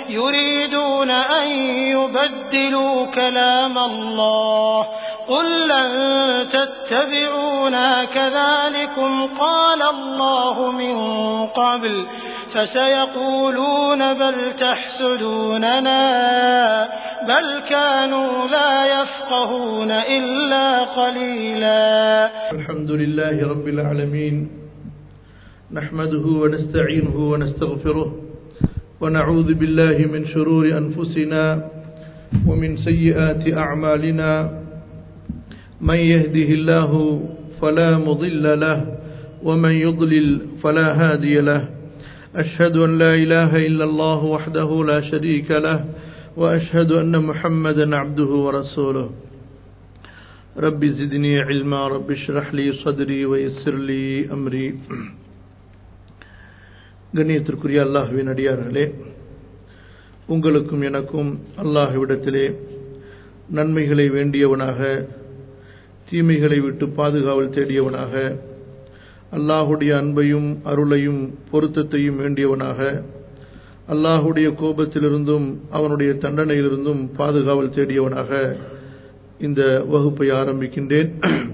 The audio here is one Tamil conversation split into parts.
يريدون أن يبدلوا كلام الله قل لن تتبعونا كذلكم قال الله من قبل فسيقولون بل تحسدوننا بل كانوا لا يفقهون إلا قليلا الحمد لله رب العالمين نحمده ونستعينه ونستغفره ونعوذ بالله من شرور أنفسنا ومن سيئات أعمالنا من يهده الله فلا مضل له ومن يضلل فلا هادي له أشهد أن لا إله إلا الله وحده لا شريك له وأشهد أن محمدا عبده ورسوله رب زدني علما رب اشرح لي صدري ويسر لي أمري கண்ணியத்திற்குரிய அல்லாஹுவின் அடியார்களே உங்களுக்கும் எனக்கும் அல்லாஹுவிடத்திலே நன்மைகளை வேண்டியவனாக தீமைகளை விட்டு பாதுகாவல் தேடியவனாக அல்லாஹுடைய அன்பையும் அருளையும் பொருத்தத்தையும் வேண்டியவனாக அல்லாஹுடைய கோபத்திலிருந்தும் அவனுடைய தண்டனையிலிருந்தும் பாதுகாவல் தேடியவனாக இந்த வகுப்பை ஆரம்பிக்கின்றேன்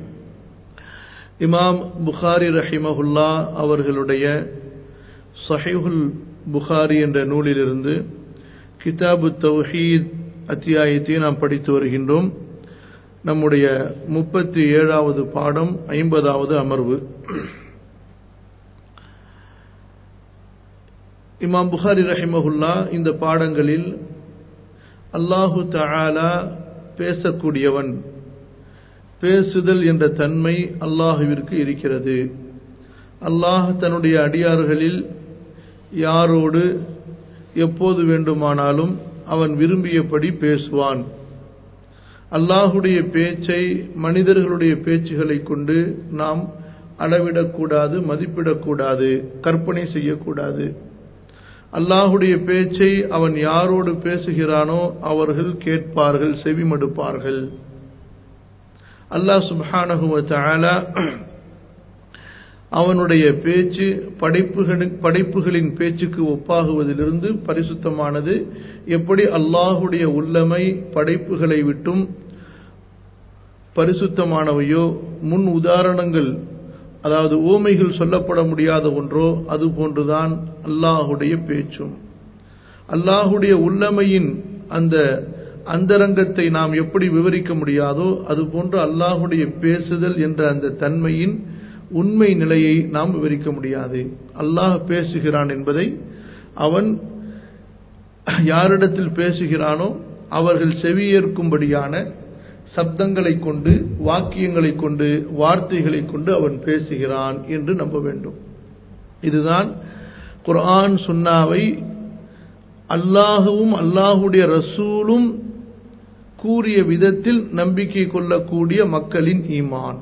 இமாம் புகாரி ரஹிமஹுல்லா அவர்களுடைய சஹிஹுல் புகாரி என்ற நூலிலிருந்து கிதாபு தௌஹீத் அத்தியாயத்தை நாம் படித்து வருகின்றோம் நம்முடைய முப்பத்தி ஏழாவது பாடம் ஐம்பதாவது அமர்வு இமாம் புகாரி ரஹிமஹுல்லா இந்த பாடங்களில் அல்லாஹு தஆலா பேசக்கூடியவன் பேசுதல் என்ற தன்மை அல்லாஹுவிற்கு இருக்கிறது அல்லாஹ் தன்னுடைய அடியார்களில் யாரோடு எப்போது வேண்டுமானாலும் அவன் விரும்பியபடி பேசுவான் அல்லாஹுடைய பேச்சை மனிதர்களுடைய பேச்சுகளை கொண்டு நாம் அளவிடக்கூடாது மதிப்பிடக்கூடாது கற்பனை செய்யக்கூடாது அல்லாஹுடைய பேச்சை அவன் யாரோடு பேசுகிறானோ அவர்கள் கேட்பார்கள் செவிமடுப்பார்கள் அல்லாஹ் சுபானகுவ தஆலா அவனுடைய பேச்சு படைப்புகளின் படைப்புகளின் பேச்சுக்கு ஒப்பாகுவதிலிருந்து பரிசுத்தமானது எப்படி அல்லாஹுடைய உள்ளமை படைப்புகளை விட்டும் பரிசுத்தமானவையோ முன் உதாரணங்கள் அதாவது ஓமைகள் சொல்லப்பட முடியாத ஒன்றோ அது போன்றுதான் அல்லாஹுடைய பேச்சும் அல்லாஹுடைய உள்ளமையின் அந்த அந்தரங்கத்தை நாம் எப்படி விவரிக்க முடியாதோ அதுபோன்று அல்லாஹுடைய பேசுதல் என்ற அந்த தன்மையின் உண்மை நிலையை நாம் விவரிக்க முடியாது அல்லாஹ் பேசுகிறான் என்பதை அவன் யாரிடத்தில் பேசுகிறானோ அவர்கள் செவியேற்கும்படியான சப்தங்களை கொண்டு வாக்கியங்களை கொண்டு வார்த்தைகளை கொண்டு அவன் பேசுகிறான் என்று நம்ப வேண்டும் இதுதான் குர்ஆன் சுன்னாவை அல்லாஹுவும் அல்லாஹுடைய ரசூலும் கூறிய விதத்தில் நம்பிக்கை கொள்ளக்கூடிய மக்களின் ஈமான்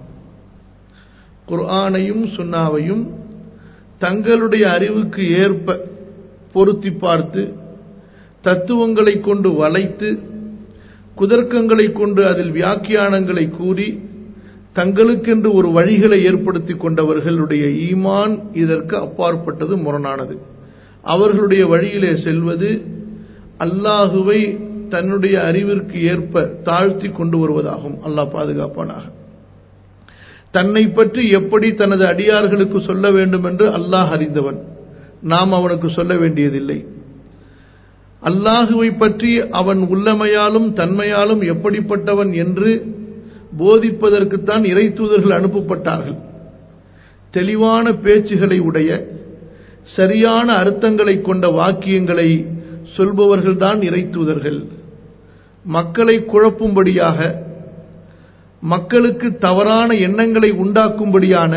குர்ஆனையும் சுன்னாவையும் தங்களுடைய அறிவுக்கு ஏற்ப பொருத்தி பார்த்து தத்துவங்களை கொண்டு வளைத்து குதர்க்கங்களை கொண்டு அதில் வியாக்கியானங்களை கூறி தங்களுக்கென்று ஒரு வழிகளை ஏற்படுத்தி கொண்டவர்களுடைய ஈமான் இதற்கு அப்பாற்பட்டது முரணானது அவர்களுடைய வழியிலே செல்வது அல்லாஹுவை தன்னுடைய அறிவிற்கு ஏற்ப தாழ்த்தி கொண்டு வருவதாகும் அல்லாஹ் பாதுகாப்பானாக தன்னை பற்றி எப்படி தனது அடியார்களுக்கு சொல்ல வேண்டும் என்று அல்லாஹ் அறிந்தவன் நாம் அவனுக்கு சொல்ல வேண்டியதில்லை அல்லாஹுவை பற்றி அவன் உள்ளமையாலும் தன்மையாலும் எப்படிப்பட்டவன் என்று போதிப்பதற்குத்தான் இறை தூதர்கள் அனுப்பப்பட்டார்கள் தெளிவான பேச்சுகளை உடைய சரியான அர்த்தங்களை கொண்ட வாக்கியங்களை சொல்பவர்கள்தான் இறை தூதர்கள் மக்களை குழப்பும்படியாக மக்களுக்கு தவறான எண்ணங்களை உண்டாக்கும்படியான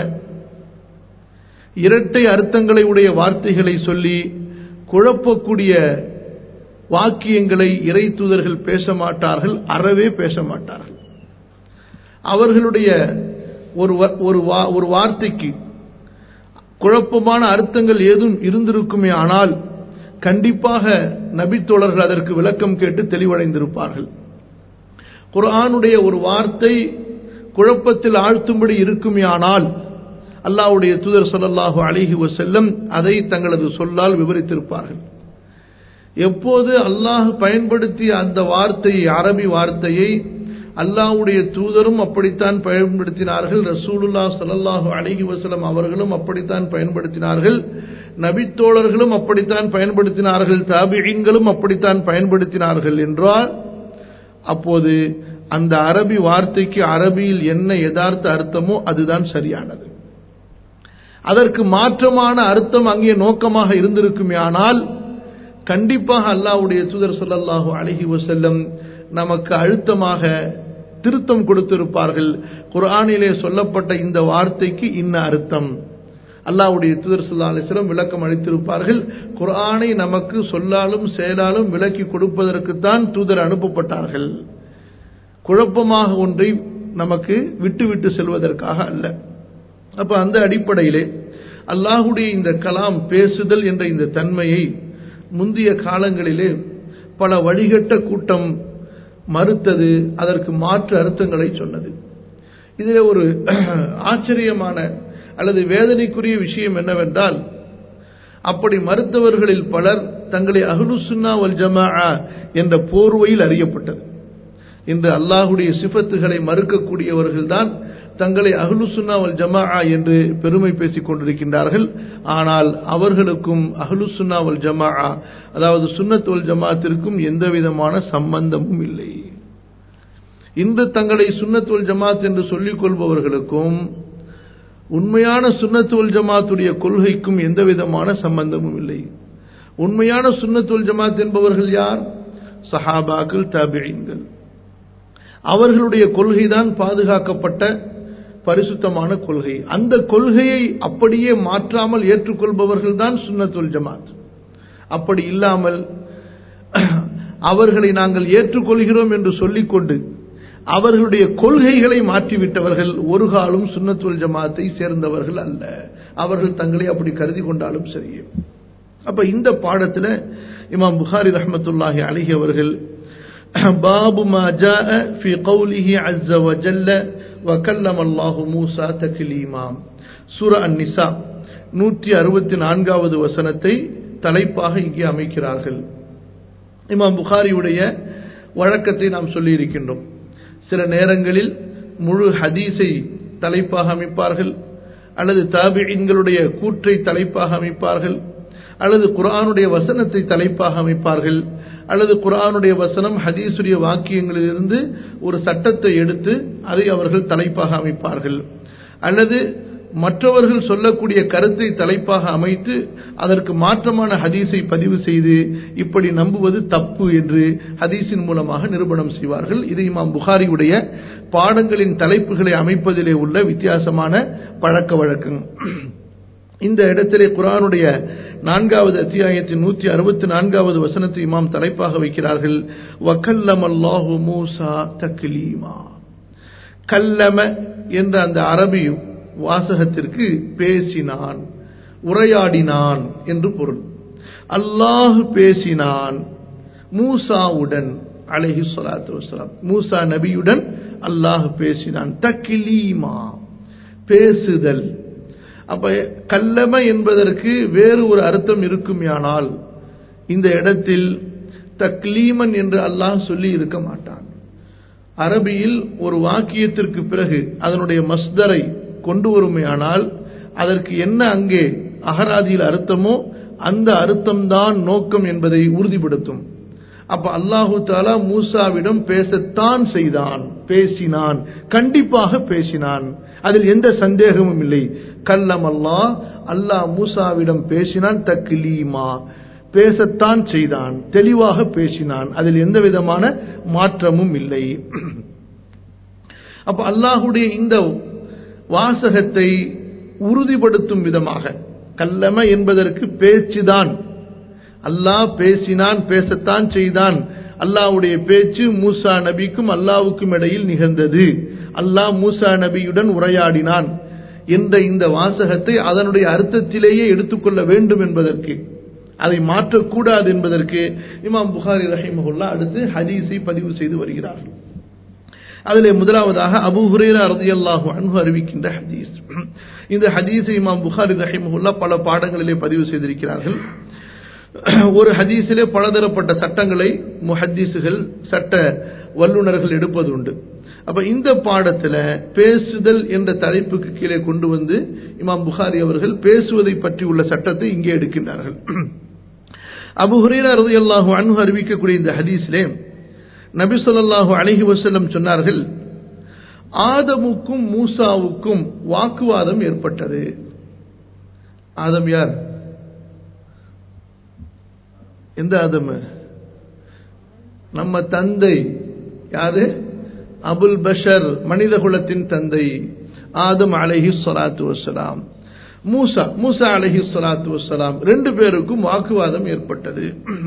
இரட்டை அர்த்தங்களை உடைய வார்த்தைகளை சொல்லி குழப்பக்கூடிய வாக்கியங்களை இறை தூதர்கள் பேச மாட்டார்கள் அறவே பேச மாட்டார்கள் அவர்களுடைய ஒரு ஒரு ஒரு வார்த்தைக்கு குழப்பமான அர்த்தங்கள் ஏதும் இருந்திருக்குமே ஆனால் கண்டிப்பாக நபித்தோழர்கள் அதற்கு விளக்கம் கேட்டு தெளிவடைந்திருப்பார்கள் குர்ஆனுடைய ஒரு வார்த்தை குழப்பத்தில் ஆழ்த்தும்படி இருக்குமே ஆனால் அல்லாஹ்வுடைய தூதர் ஸல்லல்லாஹு அலைஹி வஸல்லம் அதை தங்களது சொல்லால் விவரித்திருப்பார்கள் எப்போது அல்லாஹ் பயன்படுத்திய அந்த வார்த்தையை அரபி வார்த்தையை அல்லாஹ்வுடைய தூதரும் அப்படித்தான் பயன்படுத்தினார்கள் ரசூலுல்லா ஸல்லல்லாஹு அலைஹி வஸல்லம் அவர்களும் அப்படித்தான் பயன்படுத்தினார்கள் நபித்தோழர்களும் அப்படித்தான் பயன்படுத்தினார்கள் தாபிஈன்களும் அப்படித்தான் பயன்படுத்தினார்கள் என்றால் அப்போது அந்த அரபி வார்த்தைக்கு அரபியில் என்ன யதார்த்த அர்த்தமோ அதுதான் சரியானது அதற்கு மாற்றமான அர்த்தம் அங்கே நோக்கமாக இருந்திருக்குமே ஆனால் கண்டிப்பாக அல்லாஹ்வுடைய தூதர் ஸல்லல்லாஹு அலைஹி வஸல்லம் நமக்கு அழுத்தமாக திருத்தம் கொடுத்திருப்பார்கள் குர்ஆனிலே சொல்லப்பட்ட இந்த வார்த்தைக்கு இன்ன அர்த்தம் அல்லாஹ்வுடைய தூதர் ஸல்லல்லாஹு அலைஹி வஸல்லம் விளக்கம் அளித்திருப்பார்கள் குர்ஆனை நமக்கு சொல்லாலும் செயலாலும் விளக்கி கொடுப்பதற்குத்தான் தூதர் அனுப்பப்பட்டார்கள் குழப்பமாக ஒன்றை நமக்கு விட்டு விட்டு செல்வதற்காக அல்ல அப்ப அந்த அடிப்படையிலே அல்லாஹுடைய இந்த கலாம் பேசுதல் என்ற இந்த தன்மையை முந்தைய காலங்களிலே பல வழிகட்ட கூட்டம் மறுத்தது அதற்கு மாற்று அர்த்தங்களை சொன்னது இதில் ஒரு ஆச்சரியமான அல்லது வேதனைக்குரிய விஷயம் என்னவென்றால் அப்படி மறுத்தவர்களில் பலர் தங்களை அஹ்லுசுன்னா வல் ஜமாஆ என்ற போர்வையில் அறியப்பட்டது இன்று அல்லாஹுடைய சிஃபத்துகளை மறுக்கக்கூடியவர்கள்தான் தங்களை அஹ்லுசுன்னா வல் ஜமாஆ என்று பெருமை பேசிக் கொண்டிருக்கின்றார்கள் ஆனால் அவர்களுக்கும் அஹ்லுசுன்னா வல் ஜமாஆ அதாவது சுன்னத் வல் ஜமாத்திற்கும் எந்த விதமான சம்பந்தமும் இல்லை இன்று தங்களை சுன்னத் வல் ஜமாத் என்று சொல்லிக் கொள்பவர்களுக்கும் உண்மையான சுன்னத் வல் ஜமாத்துடைய கொள்கைக்கும் எந்த விதமான சம்பந்தமும் இல்லை உண்மையான சுன்னத் வல் ஜமாத் என்பவர்கள் யார் சஹாபாக்கள் தாபியீன்கள் அவர்களுடைய கொள்கைதான் பாதுகாக்கப்பட்ட பரிசுத்தமான கொள்கை அந்த கொள்கையை அப்படியே மாற்றாமல் ஏற்றுக்கொள்பவர்கள் தான் சுன்னத்துல் ஜமாத் அப்படி இல்லாமல் அவர்களை நாங்கள் ஏற்றுக்கொள்கிறோம் என்று சொல்லிக்கொண்டு அவர்களுடைய கொள்கைகளை மாற்றிவிட்டவர்கள் ஒரு காலம் சுன்னத்துல் ஜமாத்தை சேர்ந்தவர்கள் அல்ல அவர்கள் தங்களை அப்படி கருதி கொண்டாலும் சரியே அப்ப இந்த பாடத்துல இமாம் புகாரி ரஹமத்துல்லாஹி அலிஹி அவர்கள் باب ما جاء في قوله عز وجل وكلم الله موسى تكليما சூர அந்நிசா நூற்றி அறுபத்தி நான்காவது வசனத்தை தலைப்பாக இங்கே அமைக்கிறார்கள் இமாம் புகாரியுடைய வழக்கத்தை நாம் சொல்லி இருக்கின்றோம் சில நேரங்களில் முழு ஹதீஸை தலைப்பாக அமைப்பார்கள் அல்லது தாபியின்களுடைய கூற்றை தலைப்பாக அமைப்பார்கள் அல்லது குரானுடைய வசனத்தை தலைப்பாக அமைப்பார்கள் அல்லது குரானுடைய வசனம் ஹதீசுடைய வாக்கியங்களிலிருந்து ஒரு சட்டத்தை எடுத்து அதை அவர்கள் தலைப்பாக அமைப்பார்கள் அல்லது மற்றவர்கள் சொல்லக்கூடிய கருத்தை தலைப்பாக அமைத்து அதற்கு மாற்றமான ஹதீஸை பதிவு செய்து இப்படி நம்புவது தப்பு என்று ஹதீஸின் மூலமாக நிரூபணம் செய்வார்கள் இது இமாம் புகாரியுடைய பாடங்களின் தலைப்புகளை அமைப்பதிலே உள்ள வித்தியாசமான பழக்க வழக்கம் இந்த இடத்திலே குரானுடைய நான்காவது அத்தியாயத்தின் நூற்றி அறுபத்தி நான்காவது வசனத்தை இமாம் தலைப்பாக வைக்கிறார்கள் வக்கல்லம் அல்லாஹு மூசா தக்லீமா கல்லம என்ற அந்த அரபி வாசகத்திற்கு பேசினான் உரையாடினான் என்று பொருள் அல்லாஹ் பேசினான் மூசாவுடன் அலஹி சொலாத்து வசலாம் மூசா நபியுடன் அல்லாஹ் பேசினான் தக்லீமா பேசுதல் அப்ப கல்லம என்பதற்கு வேறு ஒரு அர்த்தம் இருக்குமானால் இந்த இடத்தில் தக்லீமன் என்று அல்லாஹ் சொல்லி இருக்க மாட்டான் அரபியில் ஒரு வாக்கியத்திற்கு பிறகு அதனுடைய மஸ்தரை கொண்டு வருமையானால் அதற்கு என்ன அங்கே அகராதியில் அர்த்தமோ அந்த அர்த்தம்தான் நோக்கம் என்பதை உறுதிப்படுத்தும் அப்ப அல்லாஹு தாலா மூசாவிடம் பேசத்தான் செய்தான் பேசினான் கண்டிப்பாக பேசினான் அதில் எந்த சந்தேகமும் இல்லை கல்லம் அல்லாஹ் அல்லாஹ் மூசாவிடம் பேசினான் தக்லீமா பேசத்தான் செய்தான் தெளிவாக பேசினான் அதில் எந்த விதமான மாற்றமும் இல்லை அப்ப அல்லாஹுடைய இந்த வாசகத்தை உறுதிப்படுத்தும் விதமாக கல்லம என்பதற்கு பேச்சுதான் அல்லாஹ் பேசினான் பேசத்தான் செய்தான் அல்லாஹ்வுடைய பேச்சு மூசா நபிக்கும் அல்லாவுக்கும் இடையில் நிகழ்ந்தது அல்லாஹ் மூசா நபியுடன் உரையாடினான் என்ற இந்த வாசகத்தை அதனுடைய அர்த்தத்திலேயே எடுத்துக்கொள்ள வேண்டும் என்பதற்கு அதை மாற்றக்கூடாது என்பதற்கு இமாம் புகாரி ரஹிமஹுல்லா அடுத்து ஹதீஸை பதிவு செய்து வருகிறார்கள் அதிலே முதலாவதாக அபு ஹுரேரா ரதியல்லாஹு அன்ஹு அறிவிக்கின்ற ஹதீஸ் இந்த ஹதீஸை இமாம் புகாரி ரஹிமஹுல்லா பல பாடங்களிலே பதிவு செய்திருக்கிறார்கள் ஒரு ஹதீஸிலே பலதரப்பட்ட சட்டங்களை முஹத்தீசுகள் சட்ட வல்லுநர்கள் எடுப்பது உண்டு அப்ப இந்த பாடத்துல பேசுதல் என்ற தலைப்புக்கு கீழே கொண்டு வந்து இமாம் புகாரி அவர்கள் பேசுவதை பற்றி உள்ள சட்டத்தை இங்கே எடுக்கின்றார்கள் அபு ஹுரேரா ரலியல்லாஹு அன்ஹு அறிவிக்கக்கூடிய இந்த ஹதீஸிலே நபி ஸல்லல்லாஹு அலைஹி வஸல்லம் சொன்னார்கள் ஆதமுக்கும் மூசாவுக்கும் வாக்குவாதம் ஏற்பட்டது ஆதம் யார் எந்த ஆதம் நம்ம தந்தை யாரு அபுல் பஷர் மனித குலத்தின் தந்தை ஆதம் அலஹி சொலாத்து வசலாம் மூசா மூசா அலஹி சொலாத்து வசலாம் ரெண்டு பேருக்கும் வாக்குவாதம் ஏற்பட்டது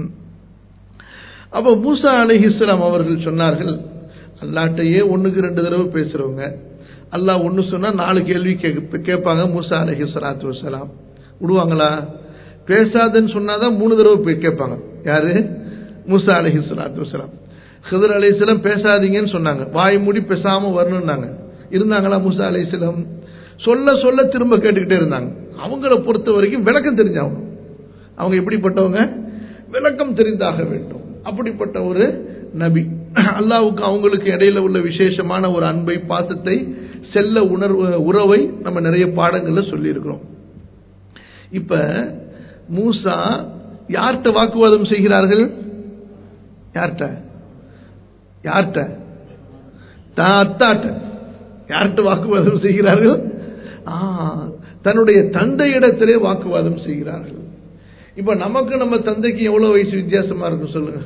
அப்ப மூசா அலஹிஸ்லாம் அவர்கள் சொன்னார்கள் அல்லாட்டையே ஒண்ணுக்கு ரெண்டு தடவை பேசுறவங்க அல்லாஹ் ஒன்னு சொன்னா நாலு கேள்வி கேட்பாங்க மூசா அலஹி சொலாத்து வசலாம் விடுவாங்களா பேசாதன்னு சொன்னாதான் மூணு தடவை போய் கேட்பாங்க யாரு மூசா அலஹி சொலாத்து வசலாம் ஹிதர் அலிஸ்லாம் பேசாதீங்கன்னு சொன்னாங்க வாய் மூடி பேசாம வரணும்னாங்க இருந்தாங்களா மூசா அலிஸ்லாம் சொல்ல சொல்ல திரும்ப கேட்டுக்கிட்டே இருந்தாங்க அவங்கள பொறுத்த வரைக்கும் விளக்கம் தெரிஞ்சவங்க அவங்க எப்படிப்பட்டவங்க விளக்கம் தெரிந்தாக வேண்டும் அப்படிப்பட்ட ஒரு நபி அல்லாவுக்கு அவங்களுக்கு இடையில உள்ள விசேஷமான ஒரு அன்பை பாசத்தை செல்ல உணர்வு உறவை நம்ம நிறைய பாடங்கள்ல சொல்லி இருக்கிறோம் இப்ப மூசா யார்கிட்ட வாக்குவாதம் செய்கிறார்கள் யார்கிட்ட யார்கிட்ட தான் அத்தாட்ட யார்கிட்ட வாக்குவாதம் செய்கிறார்கள் தன்னுடைய தந்தையிடத்திலே வாக்குவாதம் செய்கிறார்கள் இப்ப நமக்கு நம்ம தந்தைக்கு எவ்வளவு வயசு வித்தியாசமா இருக்கும் சொல்லுங்க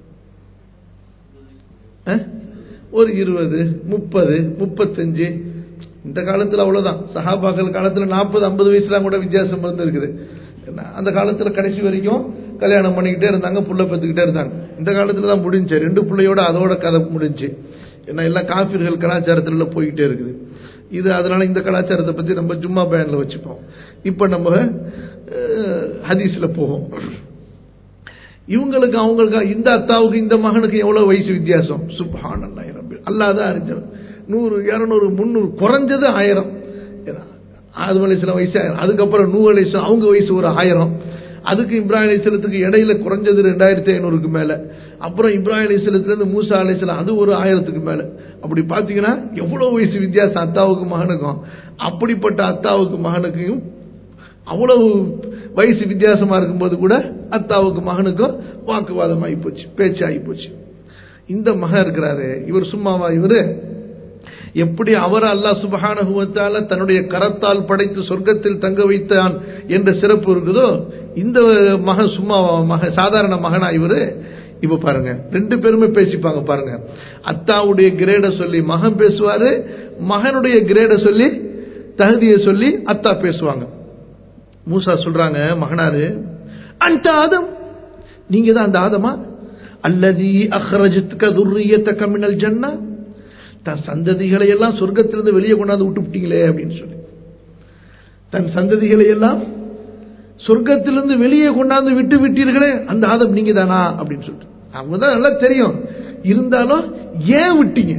ஒரு இருபது முப்பது முப்பத்தஞ்சு இந்த காலத்துல அவ்வளவுதான் சஹாபாக்கள் காலத்துல நாற்பது ஐம்பது வயசுலாம் கூட வித்தியாசம் இருந்திருக்குது அந்த காலத்துல கடைசி வரைக்கும் கல்யாணம் பண்ணிக்கிட்டே இருந்தாங்க புள்ள பெற்றுக்கிட்டே இருந்தாங்க இந்த காலத்துல தான் முடிஞ்சு ரெண்டு பிள்ளையோட அதோட கதை முடிஞ்சு ஏன்னா எல்லாம் காஃபிர்கள் கலாச்சாரத்துல போய்கிட்டே இருக்குது இது அதனால இந்த கலாச்சாரத்தை பத்தி நம்ம ஜும்மா பேன்ல வச்சுப்போம் இப்ப நம்ம ஹதீஸ்ல போவோம் இவங்களுக்கு அவங்களுக்கு இந்த அத்தாவுக்கு இந்த மகனுக்கு எவ்வளவு வயசு வித்தியாசம் சுப்ஹான் அல்லாதான் அறிஞ்சவன் நூறு இருநூறு முந்நூறு குறைஞ்சது ஆயிரம் ஆது அலிஸ்லாம் வயசு ஆயிரம் அதுக்கப்புறம் நூறு அலிஸ்லாம் அவங்க வயசு ஒரு ஆயிரம் அதுக்கு இப்ராஹிம் அலிஸ்லத்துக்கு இடையில குறைஞ்சது ரெண்டாயிரத்தி ஐநூறுக்கு மேல அப்புறம் இப்ராஹிம் அலிஸ்லத்துல இருந்து மூசா அலிஸ்லாம் அது ஒரு ஆயிரத்துக்கு மேல அப்படி பாத்தீங்கன்னா எவ்வளவு வயசு வித்தியாசம் அத்தாவுக்கு மகனுக்கும் அப்படிப்பட்ட அத்தாவுக்கு மகனுக்கும் அவ்வளவு வயசு வித்தியாசமா இருக்கும்போது கூட அத்தாவுக்கு மகனுக்கும் வாக்குவாதம் ஆகி போச்சு பேச்சு ஆகி போச்சு இந்த மகன் இருக்கிறாரு இவர் சும்மாவா இவரு எப்படி அவர் அல்லா சுபகானுவத்தால தன்னுடைய கரத்தால் படைத்து சொர்க்கத்தில் தங்க வைத்தான் என்ற சிறப்பு இருக்குதோ இந்த மகன் சும்மா மக சாதாரண மகனா இவரு இப்ப பாருங்க ரெண்டு பேருமே பேசிப்பாங்க பாருங்க அத்தாவுடைய கிரேட சொல்லி மகன் பேசுவாரு மகனுடைய கிரேட சொல்லி தகுதியை சொல்லி அத்தா பேசுவாங்க மூசா சொல்றாங்க மகனாரு அந்த ஆதம் நீங்க தான் அந்த ஆதமா அல்லதி அஹ்ரஜத்துக்க துர்ரியத்தக்க மின்னல் ஜன்னா தன் சந்ததிகளை எல்லாம் சொர்க்கத்திலிருந்து வெளியே கொண்டாந்து விட்டு விட்டீங்களே அப்படின்னு சொல்லி தன் சந்ததிகளை எல்லாம் சொர்க்கத்திலிருந்து வெளியே கொண்டாந்து விட்டு விட்டீர்களே அந்த ஆதம் நீங்க தானா அப்படின்னு சொல்லிட்டு அவங்க தான் நல்லா தெரியும் இருந்தாலும் ஏன் விட்டீங்க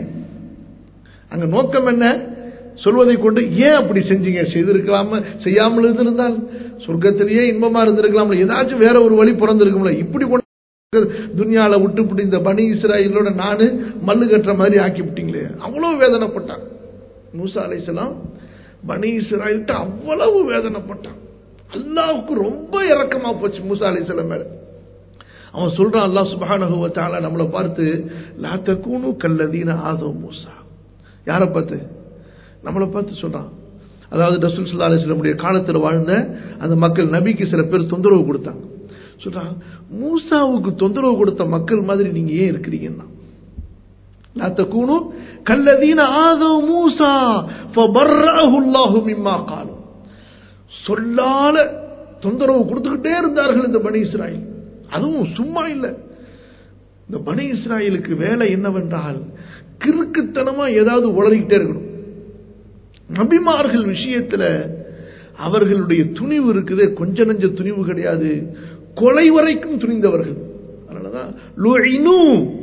அங்க நோக்கம் என்ன சொல்வதை கொண்டு ஏன் அப்படி செஞ்சீங்க செய்திருக்கலாம செய்யாமல் இருந்திருந்தால் சொர்க்கத்திலேயே இன்பமா இருந்திருக்கலாம் ஏதாச்சும் வேற ஒரு வழி பிறந்திருக்கும்ல இப்படி கொண்டு துனியால விட்டு இந்த பனி இஸ்ராயலோட நானு மல்லு கட்டுற மாதிரி ஆக்கி விட்டீங்களே அவ்வளவு வேதனைப்பட்டான் மூசா அலைசலாம் பனி இஸ்ராயல்கிட்ட அவ்வளவு வேதனைப்பட்டான் அல்லாவுக்கு ரொம்ப இறக்கமா போச்சு மூசா அலைசலம் மேல அவன் சொல்றான் அல்லா சுபானகுவத்தால நம்மளை பார்த்து லாத்த கூணு கல்லதீன ஆதோ மூசா யாரை பார்த்து நம்மளை பார்த்து சொல்றான் அதாவது ரசூல் சுல்லா அலிஸ்லமுடைய காலத்தில் வாழ்ந்த அந்த மக்கள் நபிக்கு சில பேர் தொந்தரவு கொடுத்தாங்க சொல்றான் மூசாவுக்கு தொந்தரவு கொடுத்த மக்கள் மாதிரி நீங்க ஏன் இருக்கிறீங்கன்னா லாத்தக்கூனு கல்லதீன ஆதோ மூசா ஃபபர்ரஹுல்லாஹு மிம்மா காலும் சொல்லால தொந்தரவு கொடுத்துக்கிட்டே இருந்தார்கள் இந்த பனி இஸ்ராயில் அதுவும் சும்மா இல்லை இந்த பனி இஸ்ராயலுக்கு வேலை என்னவென்றால் கிறுக்குத்தனமா ஏதாவது உளறிக்கிட்டே இருக்கணும் நபிமார்கள் விஷயத்துல அவர்களுடைய துணிவு இருக்குது கொஞ்ச நஞ்ச துணிவு கிடையாது கொலை வரைக்கும் துணிந்தவர்கள் அதனாலதான்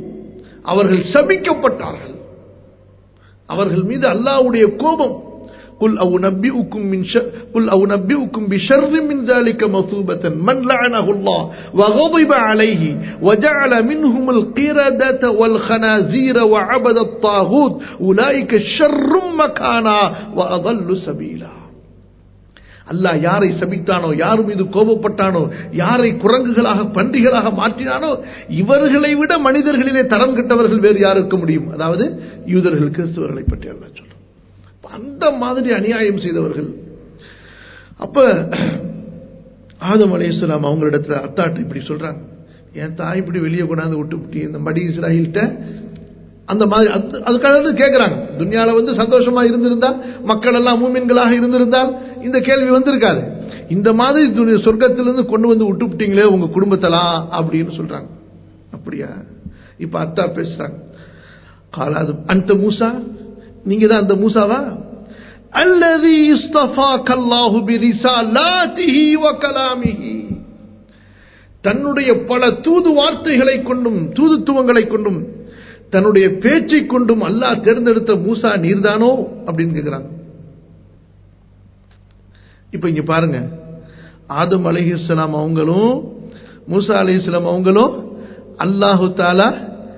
அவர்கள் சபிக்கப்பட்டார்கள் அவர்கள் மீது அல்லாவுடைய கோபம் قل أو نبئكم من ش... قل أو نبئكم بشر من ذلك مثوبة من لعنه الله وغضب عليه وجعل منهم القردة والخنازير وعبد الطاغوت أولئك شر مكانا وأضل سبيلا அல்லாஹ் யாரை சபித்தானோ யார் மீது கோபப்பட்டானோ யாரை குரங்குகளாக பன்றிகளாக மாற்றினானோ இவர்களை விட மனிதர்களிலே தரம் கெட்டவர்கள் வேறு யார் இருக்க முடியும் அதாவது யூதர்கள் கிறிஸ்துவர்களை பற்றி அல்லாஹ் சொல்றோம் அந்த மாதிரி அநியாயம் செய்தவர்கள் அப்ப ஆதம் அலையாம் அவங்களிடத்துல அத்தாட்டு இப்படி சொல்றாங்க என் தாய் இப்படி வெளியே கொண்டாந்து விட்டு விட்டு இந்த மடி இஸ்ராயில்கிட்ட அந்த மாதிரி அது- அதுக்காக கேட்கிறாங்க துன்யால வந்து சந்தோஷமா இருந்திருந்தா மக்கள் எல்லாம் மூமின்களாக இருந்திருந்தால் இந்த கேள்வி வந்திருக்காது இந்த மாதிரி துனி- சொர்க்கத்திலிருந்து கொண்டு வந்து விட்டு விட்டீங்களே உங்க குடும்பத்தெல்லாம் அப்படின்னு சொல்றாங்க அப்படியா இப்ப அத்தா பேசுறாங்க காலாது அந்த மூசா நீங்க தான் அந்த மூசாவா அல்லது இஸ்தஃபாக அல்லாஹு பிரிசாலாத்திஹி வ கலாமிஹி தன்னுடைய பல தூது வார்த்தைகளை கொண்டும் தூதுத்துவங்களை கொண்டும் தன்னுடைய பேச்சை கொண்டும் அல்லாஹ் தேர்ந்தெடுத்த மூசா நீர்தானோ அப்படின்னு கேட்கிறாங்க இப்ப இங்க பாருங்க ஆதம் அலிஹிஸ்லாம் அவங்களும் மூசா அலிஹிஸ்லாம் அவங்களும் அல்லாஹு தாலா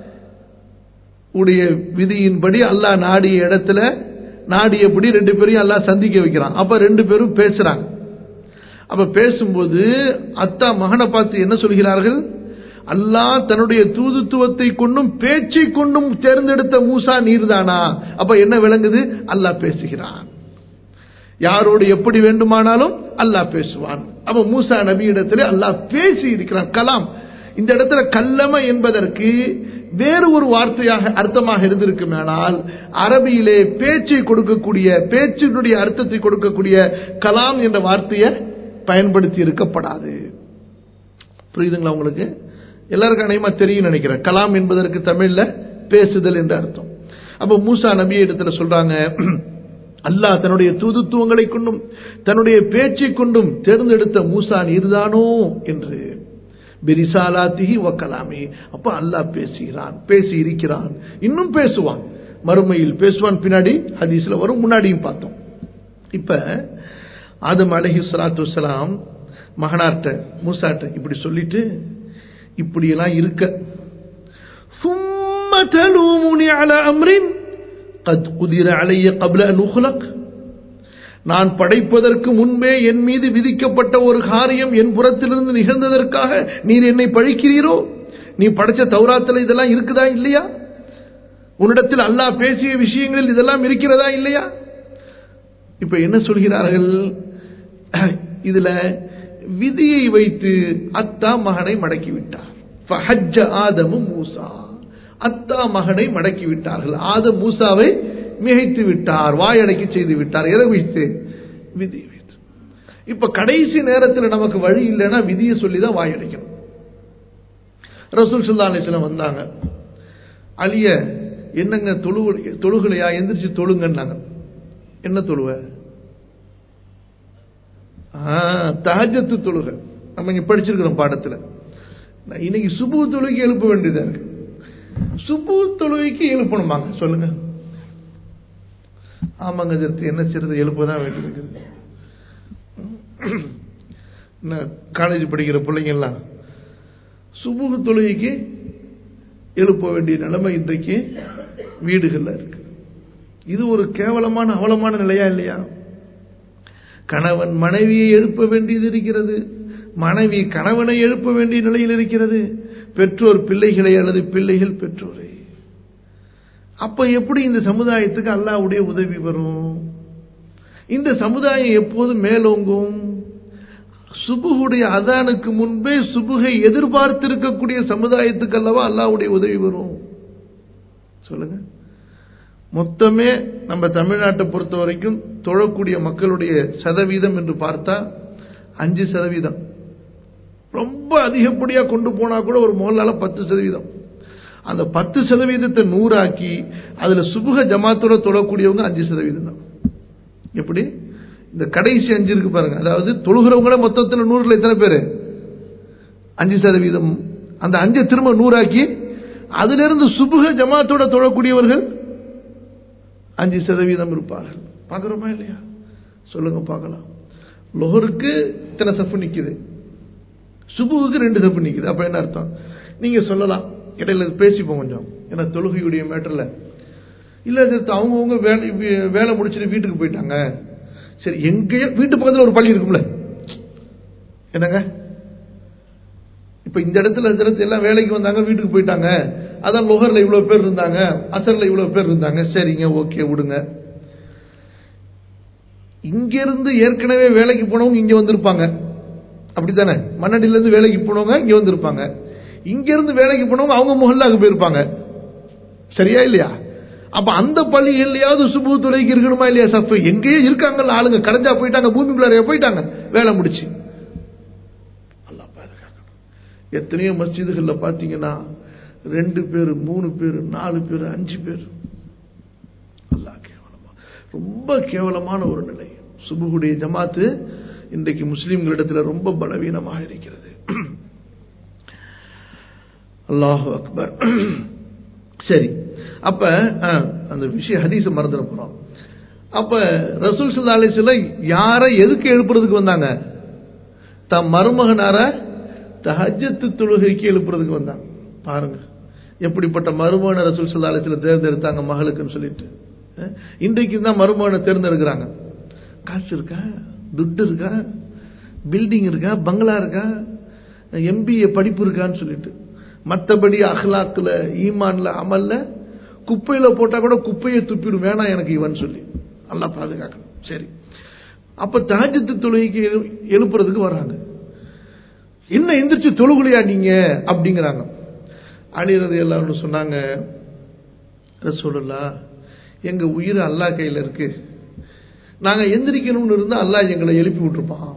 உடைய விதியின்படி அல்லாஹ் நாடிய இடத்துல நாடியபடி ரெண்டு பேரையும் அல்லாஹ் சந்திக்க வைக்கிறான் அப்ப ரெண்டு பேரும் பேசுறாங்க அப்ப பேசும்போது அத்தா மகனை பார்த்து என்ன சொல்கிறார்கள் அல்லாஹ் தன்னுடைய தூதுத்துவத்தை கொண்டும் பேச்சை கொண்டும் தேர்ந்தெடுத்த மூசா நீர்தானா அப்ப என்ன விளங்குது அல்லாஹ் பேசுகிறான் யாரோடு எப்படி வேண்டுமானாலும் அல்லாஹ் பேசுவான் அப்ப மூசா நபியிடத்திலே அல்லாஹ் பேசி இருக்கிறான் கலாம் இந்த இடத்துல கல்லம என்பதற்கு வேறு ஒரு வார்த்தையாக அர்த்தமாக இருந்திருக்குமேனால் அரபியிலே பேச்சை கொடுக்கக்கூடிய பேச்சினுடைய அர்த்தத்தை கொடுக்கக்கூடிய கலாம் என்ற வார்த்தையை பயன்படுத்தி இருக்கப்படாது புரியுதுங்களா உங்களுக்கு எல்லாருக்கும் அநேகமா தெரியும் நினைக்கிறேன் கலாம் என்பதற்கு தமிழ்ல பேசுதல் என்ற அர்த்தம் அப்ப மூசா நபியை இடத்துல சொல்றாங்க அல்லாஹ் தன்னுடைய தூதுத்துவங்களை கொண்டும் தன்னுடைய பேச்சை கொண்டும் தேர்ந்தெடுத்த மூசா நீர்தானோ என்று பெரிசாலாத்திகி வக்கலாமே அப்ப அல்லாஹ் பேசுகிறான் பேசி இருக்கிறான் இன்னும் பேசுவான் மறுமையில் பேசுவான் பின்னாடி ஹதீஸ்ல வரும் முன்னாடியும் பார்த்தோம் இப்ப ஆதம் அலஹி சலாத்து வலாம் மகனார்ட்ட மூசாட்ட இப்படி சொல்லிட்டு இப்படியெல்லாம் இருக்க ثم تلومني على أمر قد قدر علي قبل أن أخلق நான் படைப்பதற்கு முன்பே என் மீது விதிக்கப்பட்ட ஒரு காரியம் என் புறத்திலிருந்து நிகழ்ந்ததற்காக நீர் என்னை பழிக்கிறீரோ நீ படைச்ச தௌராத்தில் இதெல்லாம் இருக்குதா இல்லையா உன்னிடத்தில் அல்லாஹ் பேசிய விஷயங்களில் இதெல்லாம் இருக்கிறதா இல்லையா இப்ப என்ன சொல்கிறார்கள் இதுல விதியை வைத்து அத்தா மகனை மடக்கி விட்டார் ஃபஹஜ்ஜ ஆதமு மூசா அத்தா மகனை மடக்கி விட்டார்கள் ஆதம் மூசாவை மிகைத்து விட்டார் வாயடக்கி செய்து விட்டார் எதை வைத்து விதியை வைத்து இப்ப கடைசி நேரத்தில் நமக்கு வழி இல்லைன்னா விதியை சொல்லி தான் வாயடைக்கணும் ரசூல் சுல்லா அலிஸ்லாம் வந்தாங்க அலிய என்னங்க தொழு தொழுகலையா எந்திரிச்சு தொழுங்கன்னாங்க என்ன தொழுவ தஹஜத்து தொழுக நம்ம இங்க படிச்சிருக்கிறோம் பாடத்துல இன்னைக்கு சுபு தொழுகை எழுப்ப வேண்டியதா இருக்கு சுபு தொழுகைக்கு எழுப்பணுமாங்க சொல்லுங்க ஆமாங்க இதற்கு என்ன செய்யறது எழுப்பதான் வேண்டியிருக்குது காலேஜ் படிக்கிற பிள்ளைங்க எல்லாம் சுபுகு தொழுகைக்கு எழுப்ப வேண்டிய நிலைமை இன்றைக்கு வீடுகள்ல இருக்கு இது ஒரு கேவலமான அவலமான நிலையா இல்லையா கணவன் மனைவியை எழுப்ப வேண்டியது இருக்கிறது மனைவி கணவனை எழுப்ப வேண்டிய நிலையில் இருக்கிறது பெற்றோர் பிள்ளைகளை அல்லது பிள்ளைகள் பெற்றோரை அப்ப எப்படி இந்த சமுதாயத்துக்கு அல்லாவுடைய உதவி வரும் இந்த சமுதாயம் எப்போது மேலோங்கும் சுபுகுடைய அதானுக்கு முன்பே சுபுகை எதிர்பார்த்திருக்கக்கூடிய சமுதாயத்துக்கு அல்லவா அல்லாவுடைய உதவி வரும் சொல்லுங்க மொத்தமே நம்ம தமிழ்நாட்டை பொறுத்த வரைக்கும் தொழக்கூடிய மக்களுடைய சதவீதம் என்று பார்த்தா அஞ்சு சதவீதம் ரொம்ப அதிகப்படியா கொண்டு போனா கூட ஒரு மோலால பத்து சதவீதம் அந்த பத்து சதவீதத்தை நூறாக்கி அதுல சுபுக ஜமாத்தோட தொழக்கூடியவங்க அஞ்சு சதவீதம் தான் எப்படி இந்த கடைசி அஞ்சு இருக்கு பாருங்க அதாவது தொழுகிறவங்கள மொத்தத்தில் நூறுல எத்தனை பேரு அஞ்சு சதவீதம் அந்த அஞ்சை திரும்ப நூறாக்கி அதுல இருந்து சுபுக ஜமாத்தோட தொழக்கூடியவர்கள் அஞ்சு சதவீதம் இருப்பார்கள் பார்க்கிறோமா இல்லையா சொல்லுங்க பார்க்கலாம் லொஹருக்கு இத்தனை சஃப்பு நிக்குது சுபுவுக்கு ரெண்டு சஃப்பு நிக்குது அப்ப என்ன அர்த்தம் நீங்க சொல்லலாம் இடையில பேசிப்போம் கொஞ்சம் ஏன்னா தொழுகையுடைய மேட்டர்ல இல்ல இது அவங்கவுங்க வேலை வே- வேலை முடிச்சுட்டு வீட்டுக்கு போயிட்டாங்க சரி எங்கேயோ வீட்டு பக்கத்துல ஒரு பள்ளி இருக்கும்ல என்னங்க இப்ப இந்த இடத்துல இந்த இடத்துல எல்லாம் வேலைக்கு வந்தாங்க வீட்டுக்கு போயிட்டாங்க அதான் லொஹர்ல இவ்வளவு பேர் இருந்தாங்க அசர்ல இவ்வளவு பேர் இருந்தாங்க சரிங்க ஓகே விடுங்க இங்க இருந்து ஏற்கனவே வேலைக்கு போனவங்க இங்க வந்திருப்பாங்க அப்படித்தானே மண்ணடியில இருந்து வேலைக்கு போனவங்க இங்க வந்திருப்பாங்க இங்க இருந்து வேலைக்கு போனவங்க அவங்க முகல்லாக்கு போயிருப்பாங்க சரியா இல்லையா அப்ப அந்த பள்ளிகள்லயாவது சுபு துளைக்கு இருக்கணுமா இல்லையா சஃப் எங்கேயோ இருக்காங்கல்ல ஆளுங்க கடைஞ்சா போயிட்டாங்க பூமிக்குள்ளாரையா போயிட்டாங்க வேலை முடிச்சு அல்லாஹ் பாதுகாக்கணும் எத்தனையோ மஸ்ஜிதுகள்ல பாத்தீங்கன்னா ரெண்டு பேர் மூணு பேர் நாலு பேர் அஞ்சு பேர் அல்லாஹ் கேவலமா ரொம்ப கேவலமான ஒரு நிலை சுபுகுடைய ஜமாத்து இன்றைக்கு முஸ்லிம்களிடத்துல ரொம்ப பலவீனமாக இருக்கிறது அல்லாஹ் அக்பர் சரி அப்ப அஹ், அந்த விஷய ஹதீஸ மறந்துட போறோம் அப்ப ரசூல் சல்லா அலிஸ்ல யாரை எதுக்கு எழுப்புறதுக்கு வந்தாங்க தம் மருமகனார தஹஜத்து தொழுகைக்கு எழுப்புறதுக்கு வந்தாங்க பாருங்க எப்படிப்பட்ட மருமகனை ரசூல் சல்லா அலிஸ்ல தேர்ந்தெடுத்தாங்க மகளுக்குன்னு சொல்லிட்டு அஹ், இன்றைக்கு தான் மருமகனை தேர்ந்தெடுக்கிறாங்க காசு இருக்கா துட்டு இருக்கா பில்டிங் இருக்கா பங்களா இருக்கா எம்பிஏ படிப்பு இருக்கான்னு சொல்லிட்டு மற்றபடி அஹ்லாக்குல ஈமான்ல அமல்ல குப்பையில போட்டா கூட குப்பையை துப்பிடும் வேணாம் எனக்கு இவன் சொல்லி அல்லாஹ் பாதுகாக்கணும் சரி அப்ப தஹஜத்து தொழுகைக்கு எழு- எழுப்புறதுக்கு வர்றாங்க என்ன எந்திரிச்சு தொழுகுலையா நீங்க அப்படிங்கிறாங்க அழிறது எல்லாரும் சொன்னாங்க ரசூலுல்லா எங்க உயிர் அல்லாஹ் கையில இருக்கு நாங்க எந்திரிக்கணும்னு இருந்தா அல்லாஹ் எங்களை எழுப்பி விட்டுருப்பான்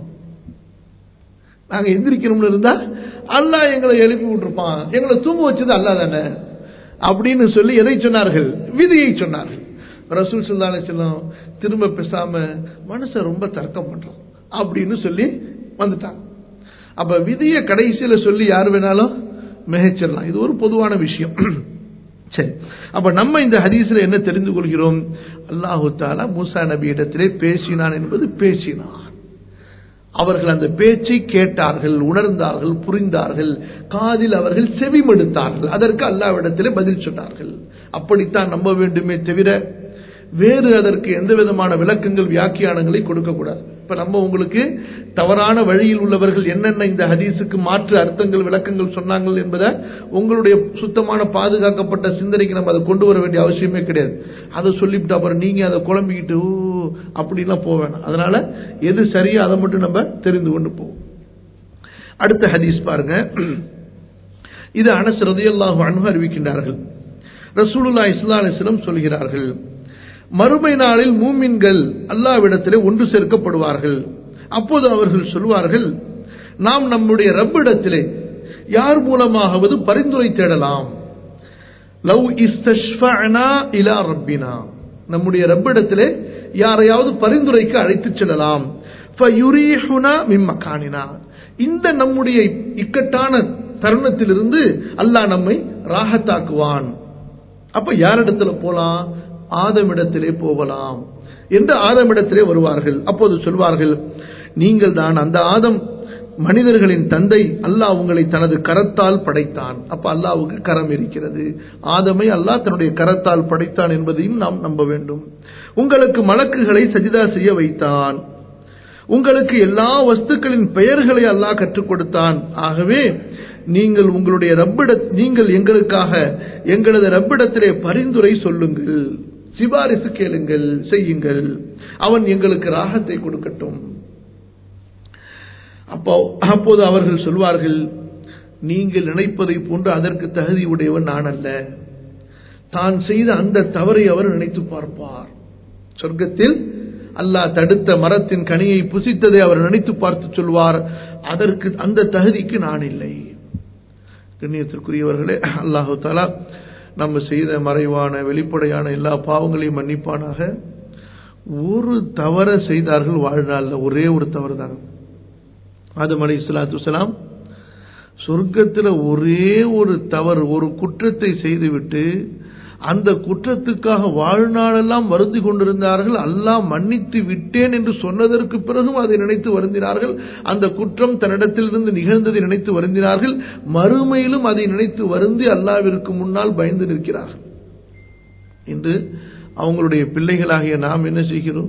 நாங்க எந்திரிக்கணும்னு இருந்தா அல்லாஹ் எங்களை எழுப்பி விட்டுருப்பான் எங்களை தூங்க வச்சது அல்லாஹ் தானே அப்படின்னு சொல்லி எதை சொன்னார்கள் விதியை சொன்னார்கள் ரசூல் சல்லா அலிஸ்லாம் திரும்ப பேசாம மனுஷன் ரொம்ப தர்க்கம் பண்றான் அப்படின்னு சொல்லி வந்துட்டாங்க அப்ப விதியை கடைசியில சொல்லி யார் வேணாலும் மிகச்சிடலாம் இது ஒரு பொதுவான விஷயம் சரி அப்ப நம்ம இந்த ஹதீஸ்ல என்ன தெரிந்து கொள்கிறோம் அல்லாஹு தாலா மூசா நபி இடத்திலே பேசினான் என்பது பேசினான் அவர்கள் அந்த பேச்சை கேட்டார்கள் உணர்ந்தார்கள் புரிந்தார்கள் காதில் அவர்கள் செவிமடுத்தார்கள் அதற்கு அல்லாவிடத்திலே பதில் சொன்னார்கள் அப்படித்தான் நம்ப வேண்டுமே தவிர வேறு அதற்கு எந்த விதமான விளக்கங்கள் வியாக்கியானங்களை கொடுக்கக்கூடாது இப்ப நம்ம உங்களுக்கு தவறான வழியில் உள்ளவர்கள் என்னென்ன இந்த ஹதீஸுக்கு மாற்று அர்த்தங்கள் விளக்கங்கள் சொன்னாங்கள் என்பதை உங்களுடைய சுத்தமான பாதுகாக்கப்பட்ட சிந்தனைக்கு நம்ம அதை கொண்டு வர வேண்டிய அவசியமே கிடையாது அதை சொல்லிவிட்டு அப்புறம் நீங்க அதை குழம்பிக்கிட்டு ஓ அப்படிலாம் போக வேணாம் அதனால எது சரியா அதை மட்டும் நம்ம தெரிந்து கொண்டு போவோம் அடுத்த ஹதீஸ் பாருங்க இது அனஸ் ரதியல்லாஹு அன்ஹு அறிவிக்கின்றார்கள் ரசூலுல்லாஹி ஸல்லல்லாஹு அலைஹி வஸல்லம் சொல்கிறார்கள் மறுமை நாளில் மூமின்கள் அல்லாவிடத்திலே ஒன்று சேர்க்கப்படுவார்கள் அப்போது அவர்கள் சொல்வார்கள் நாம் நம்முடைய ரப்பிடத்திலே யார் மூலமாகவது பரிந்துரை தேடலாம் லவ் இஸ்தஷ்ஃபஅனா இலா ரப்பினா நம்முடைய ரப்பிடத்திலே யாரையாவது பரிந்துரைக்கு அழைத்துச் செல்லலாம் ஃபயுரீஹுனா மின் மக்கானினா இந்த நம்முடைய இக்கட்டான தருணத்திலிருந்து அல்லாஹ் நம்மை ராகத்தாக்குவான் அப்ப யாரிடத்துல போலாம் ஆதமிடத்திலே போகலாம் என்று ஆதமிடத்திலே வருவார்கள் அப்போது சொல்வார்கள் நீங்கள் தான் அந்த ஆதம் மனிதர்களின் தந்தை அல்லாஹ் உங்களை தனது கரத்தால் படைத்தான் அப்ப அல்லாவுக்கு கரம் இருக்கிறது ஆதமை அல்லாஹ் தன்னுடைய கரத்தால் படைத்தான் என்பதையும் நாம் நம்ப வேண்டும் உங்களுக்கு மலக்குகளை சஜிதா செய்ய வைத்தான் உங்களுக்கு எல்லா வஸ்துக்களின் பெயர்களை அல்லாஹ் கற்றுக் கொடுத்தான் ஆகவே நீங்கள் உங்களுடைய ரப்பிட நீங்கள் எங்களுக்காக எங்களது ரப்பிடத்திலே பரிந்துரை சொல்லுங்கள் சிபாரிசு கேளுங்கள் செய்யுங்கள் அவன் எங்களுக்கு ராகத்தை கொடுக்கட்டும் அப்போ அப்போது அவர்கள் சொல்வார்கள் நீங்கள் நினைப்பதை போன்று அதற்கு தகுதி உடையவன் நான் அல்ல தான் செய்த அந்த தவறை அவர் நினைத்து பார்ப்பார் சொர்க்கத்தில் அல்லாஹ் தடுத்த மரத்தின் கனியை புசித்ததை அவர் நினைத்து பார்த்து சொல்வார் அதற்கு அந்த தகுதிக்கு நான் இல்லை கண்ணியத்திற்குரியவர்களே அல்லாஹு தாலா நம்ம செய்த மறைவான வெளிப்படையான எல்லா பாவங்களையும் மன்னிப்பானாக ஒரு தவற செய்தார்கள் வாழ்நாள்ல ஒரே ஒரு தவறு தாங்க ஆதம் அலி இஸ்லாத்து வலாம் சொர்க்கத்தில் ஒரே ஒரு தவறு ஒரு குற்றத்தை செய்துவிட்டு அந்த குற்றத்துக்காக வாழ்நாளெல்லாம் வருந்தி கொண்டிருந்தார்கள் அல்லாஹ் மன்னித்து விட்டேன் என்று சொன்னதற்கு பிறகும் அதை நினைத்து வருந்தினார்கள் அந்த குற்றம் தன்னிடத்திலிருந்து நிகழ்ந்ததை நினைத்து வருந்தினார்கள் மறுமையிலும் அதை நினைத்து வருந்தி அல்லாவிற்கு முன்னால் பயந்து நிற்கிறார்கள் இன்று அவங்களுடைய பிள்ளைகளாகிய நாம் என்ன செய்கிறோம்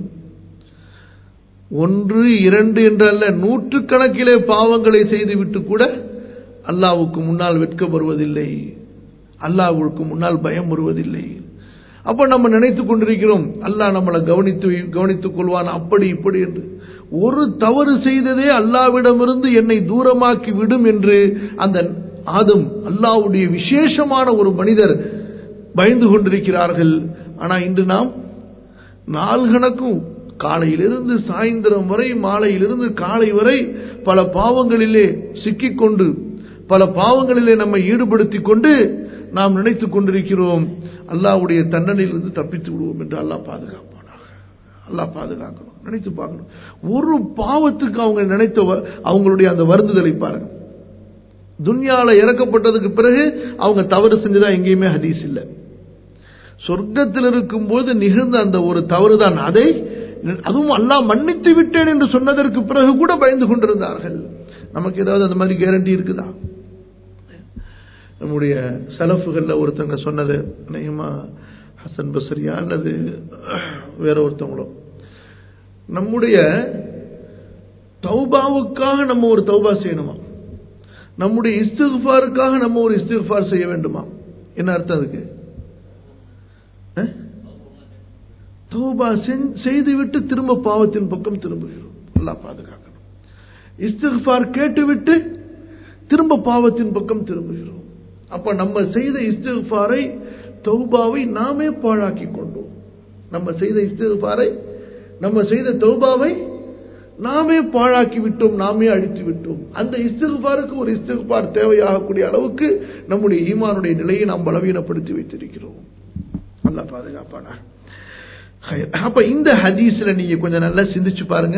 ஒன்று இரண்டு என்று அல்ல நூற்றுக்கணக்கிலே பாவங்களை செய்துவிட்டு கூட அல்லாவுக்கு முன்னால் வெட்கப்படுவதில்லை அல்லாவுக்கு முன்னால் பயம் வருவதில்லை அப்ப நம்ம நினைத்துக் கொண்டிருக்கிறோம் அல்லாஹ் நம்மளை கவனித்து கவனித்துக் கொள்வான் அப்படி இப்படி என்று ஒரு தவறு செய்ததே அல்லாவிடமிருந்து என்னை தூரமாக்கி விடும் என்று அந்த ஆதம் அல்லாவுடைய விசேஷமான ஒரு மனிதர் பயந்து கொண்டிருக்கிறார்கள் ஆனா இன்று நாம் நாள் கணக்கும் காலையிலிருந்து சாயந்தரம் வரை மாலையிலிருந்து காலை வரை பல பாவங்களிலே சிக்கிக்கொண்டு பல பாவங்களிலே நம்மை ஈடுபடுத்திக் கொண்டு நாம் நினைத்துக் கொண்டிருக்கிறோம் அல்லாவுடைய தண்டனையிலிருந்து தப்பித்து விடுவோம் என்று அல்லாஹ் பாதுகாப்பானாக அல்லாஹ் பாதுகாக்கணும் நினைத்து பார்க்கணும் ஒரு பாவத்துக்கு அவங்க நினைத்த அவங்களுடைய அந்த வருந்துதலை பாருங்க துன்யால இறக்கப்பட்டதுக்கு பிறகு அவங்க தவறு செஞ்சதா எங்கேயுமே ஹதீஸ் இல்லை சொர்க்கத்தில் இருக்கும்போது நிகழ்ந்த அந்த ஒரு தவறு தான் அதை அதுவும் அல்லாஹ் மன்னித்து விட்டேன் என்று சொன்னதற்கு பிறகு கூட பயந்து கொண்டிருந்தார்கள் நமக்கு ஏதாவது அந்த மாதிரி கேரண்டி இருக்குதா நம்முடைய செலஃபுகளில் ஒருத்தங்க சொன்னது நியமா ஹசன் பசரியா அல்லது வேற ஒருத்தவங்களோ நம்முடைய தௌபாவுக்காக நம்ம ஒரு தௌபா செய்யணுமா நம்முடைய இஸ்திஃபாருக்காக நம்ம ஒரு இஸ்திஃபார் செய்ய வேண்டுமா என்ன அர்த்தம் அதுக்கு தௌபா செய்துவிட்டு திரும்ப பாவத்தின் பக்கம் திரும்புகிறோம் நல்லா பாதுகாக்கணும் இஸ்திஃபார் கேட்டுவிட்டு திரும்ப பாவத்தின் பக்கம் திரும்புகிறோம் அப்ப நம்ம செய்த இஸ்திஃபாரை தௌபாவை நாமே பாழாக்கி கொண்டோம் நம்ம செய்த இஸ்திஃபாரை நம்ம செய்த தௌபாவை நாமே பாழாக்கி விட்டோம் நாமே அழித்து விட்டோம் அந்த இஸ்திஃபாருக்கு ஒரு இஸ்திஃபார் தேவையாகக்கூடிய அளவுக்கு நம்முடைய ஈமானுடைய நிலையை நாம் பலவீனப்படுத்தி வைத்திருக்கிறோம் நல்லா பாதுகாப்பானா அப்ப இந்த ஹதீஸ்ல நீங்க கொஞ்சம் நல்லா சிந்திச்சு பாருங்க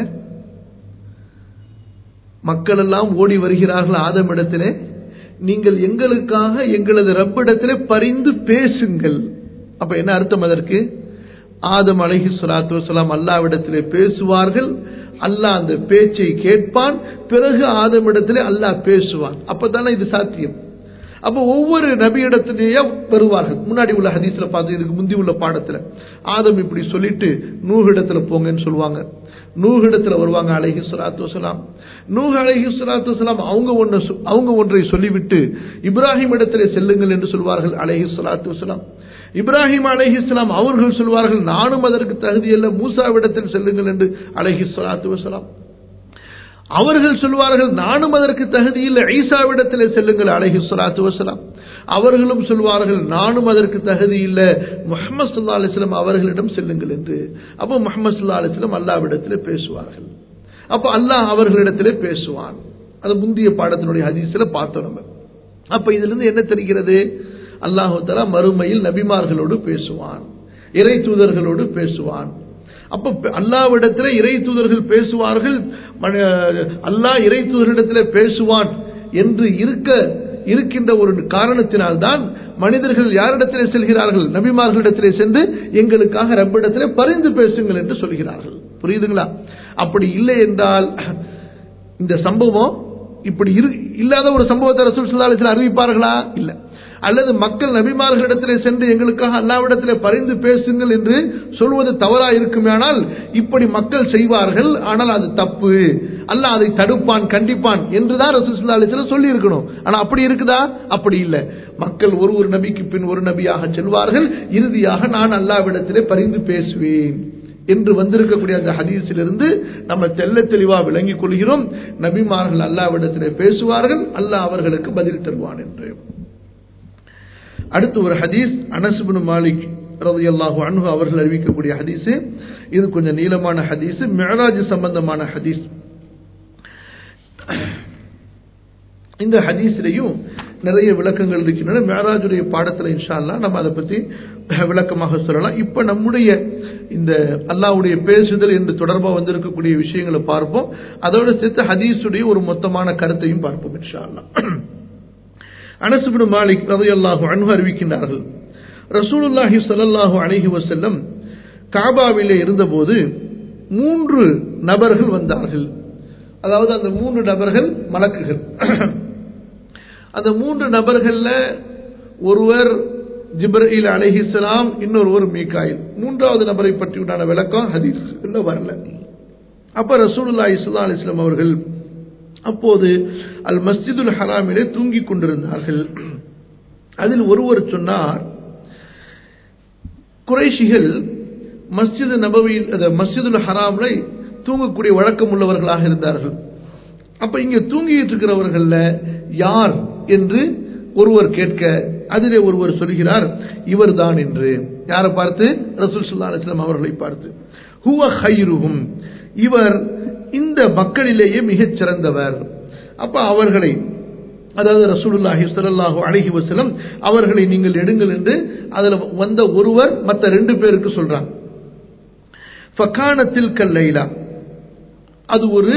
மக்கள் எல்லாம் ஓடி வருகிறார்கள் ஆதமிடத்திலே நீங்கள் எங்களுக்காக எங்களது ரப்பிடத்திலே பரிந்து பேசுங்கள் அப்ப என்ன அர்த்தம் அதற்கு ஆதம் அலஹி சலாத்து வலாம் அல்லாவிடத்திலே பேசுவார்கள் அல்லாஹ் அந்த பேச்சை கேட்பான் பிறகு ஆதமிடத்திலே அல்லாஹ் பேசுவான் அப்பதானே இது சாத்தியம் அப்ப ஒவ்வொரு நபியிடத்திலேயே வருவார்கள் முன்னாடி உள்ள ஹதீஸ்ல பார்த்து இதுக்கு முந்தி உள்ள பாடத்துல ஆதம் இப்படி சொல்லிட்டு நூகிடத்துல போங்கன்னு சொல்லுவாங்க நூகிடத்துல வருவாங்க அலஹி சலாத்து வலாம் நூஹ் அலஹி சலாத்து வலாம் அவங்க ஒன்று அவங்க ஒன்றை சொல்லிவிட்டு இப்ராஹிம் இடத்திலே செல்லுங்கள் என்று சொல்வார்கள் அலஹி சலாத்து வலாம் இப்ராஹிம் அலஹி இஸ்லாம் அவர்கள் சொல்வார்கள் நானும் அதற்கு தகுதியல்ல மூசாவிடத்தில் செல்லுங்கள் என்று அலஹி சலாத்து வலாம் அவர்கள் சொல்வார்கள் நானும் அதற்கு தகுதியில் ஈசாவிடத்தில் செல்லுங்கள் அலஹி சலாத்து வசலாம் அவர்களும் சொல்வார்கள் நானும் அதற்கு தகுதி இல்லை முகமது சுல்லா அலிஸ்லாம் அவர்களிடம் செல்லுங்கள் என்று அப்போ முகமது சுல்லா அலிஸ்லாம் அல்லாவிடத்தில் பேசுவார்கள் அப்போ அல்லாஹ் அவர்களிடத்திலே பேசுவான் அது முந்தைய பாடத்தினுடைய ஹதீஸில் பார்த்தோம் நம்ம அப்ப இதுல இருந்து என்ன தெரிகிறது அல்லாஹு தலா மறுமையில் நபிமார்களோடு பேசுவான் இறை தூதர்களோடு பேசுவான் அப்ப அல்லாவிடத்தில் இறை தூதர்கள் பேசுவார்கள் அல்லாஹ் இறை தூதரிடத்தில் பேசுவான் என்று இருக்க இருக்கின்ற ஒரு காரணத்தினால்தான் மனிதர்கள் யாரிடத்திலே செல்கிறார்கள் நபிமார்களிடத்திலே சென்று எங்களுக்காக ரப்பிடத்திலே பரிந்து பேசுங்கள் என்று சொல்கிறார்கள் புரியுதுங்களா அப்படி இல்லை என்றால் இந்த சம்பவம் இப்படி இல்லாத ஒரு சம்பவத்தை ரசூல் சுல்லாலத்தில் அறிவிப்பார்களா இல்லை அல்லது மக்கள் நபிமார்களிடத்திலே சென்று எங்களுக்காக அல்லாவிடத்திலே பரிந்து பேசுங்கள் என்று சொல்வது தவறா இருக்குமேனால் இப்படி மக்கள் செய்வார்கள் ஆனால் அது தப்பு அல்ல அதை தடுப்பான் கண்டிப்பான் என்றுதான் ரசூல்லா அலிஸ்ல சொல்லி இருக்கணும் ஆனா அப்படி இருக்குதா அப்படி இல்லை மக்கள் ஒரு ஒரு நபிக்கு பின் ஒரு நபியாக செல்வார்கள் இறுதியாக நான் அல்லாவிடத்திலே பரிந்து பேசுவேன் என்று வந்திருக்கக்கூடிய அந்த ஹதீஸிலிருந்து நம்ம தெல்ல தெளிவா விளங்கிக் கொள்கிறோம் நபிமார்கள் அல்லாவிடத்திலே பேசுவார்கள் அல்லாஹ் அவர்களுக்கு பதில் தருவான் என்று அடுத்து ஒரு ஹதீஸ் அனசுபின் மாலிக் ரதையல்லாஹு அன்ஹு அவர்கள் அறிவிக்கக்கூடிய ஹதீஸ் இது கொஞ்சம் நீளமான ஹதீஸ் மெஹராஜ் சம்பந்தமான ஹதீஸ் இந்த ஹதீஸ்லையும் நிறைய விளக்கங்கள் இருக்கின்றன மேராஜுடைய பாடத்தில் இன்ஷால்லா நம்ம அதை பற்றி விளக்கமாக சொல்லலாம் இப்ப நம்முடைய இந்த அல்லாவுடைய பேசுதல் என்று தொடர்பாக வந்திருக்கக்கூடிய விஷயங்களை பார்ப்போம் அதோடு சேர்த்து ஹதீஸுடைய ஒரு மொத்தமான கருத்தையும் பார்ப்போம் இன்ஷா அல்லா அனசுபின் மாலிக் ரதையல்லாஹு அன்பு அறிவிக்கின்றார்கள் ரசூலுல்லாஹி ஸல்லல்லாஹு அலைஹி வஸல்லம் காபாவிலே இருந்தபோது மூன்று நபர்கள் வந்தார்கள் அதாவது அந்த மூன்று நபர்கள் மலக்குகள் அந்த மூன்று நபர்கள்ல ஒருவர் ஜிப்ரீல் அலைஹிஸ்ஸலாம் இன்னொருவர் மீகாயில் மூன்றாவது நபரை பற்றி உண்டான விளக்கம் ஹதீஸ் வரல அப்ப ரசூலுல்லாஹி ஸல்லல்லாஹு அலைஹி வஸல்லம் அவர்கள் அப்போது அல் மஸ்ஜிதுல் ஹராமிலே தூங்கிக் கொண்டிருந்தார்கள் அதில் ஒருவர் சொன்னார் குறைஷிகள் மஸ்ஜிது நபவியில் அது மஸ்ஜிதுல் ஹராம்ல தூங்கக்கூடிய வழக்கம் உள்ளவர்களாக இருந்தார்கள் அப்ப இங்க தூங்கிட்டு இருக்கிறவர்கள்ல யார் என்று ஒருவர் கேட்க அதிலே ஒருவர் சொல்கிறார் இவர்தான் என்று யாரை பார்த்து ரசூல் ஸல்லல்லாஹு அலைஹி வஸல்லம் அவர்களை பார்த்து ஹுவ ஹைருஹும் இவர் இந்த மக்களிலேயே மிகச் சிறந்தவர் அப்ப அவர்களை அதாவது ரசூலுல்லாஹி ஸல்லல்லாஹு அலைஹி வஸல்லம் அவர்களை நீங்கள் எடுங்கள் என்று அதுல வந்த ஒருவர் மற்ற ரெண்டு பேருக்கு சொல்றாங்க ஃபகானத்தில் கல்லைலா அது ஒரு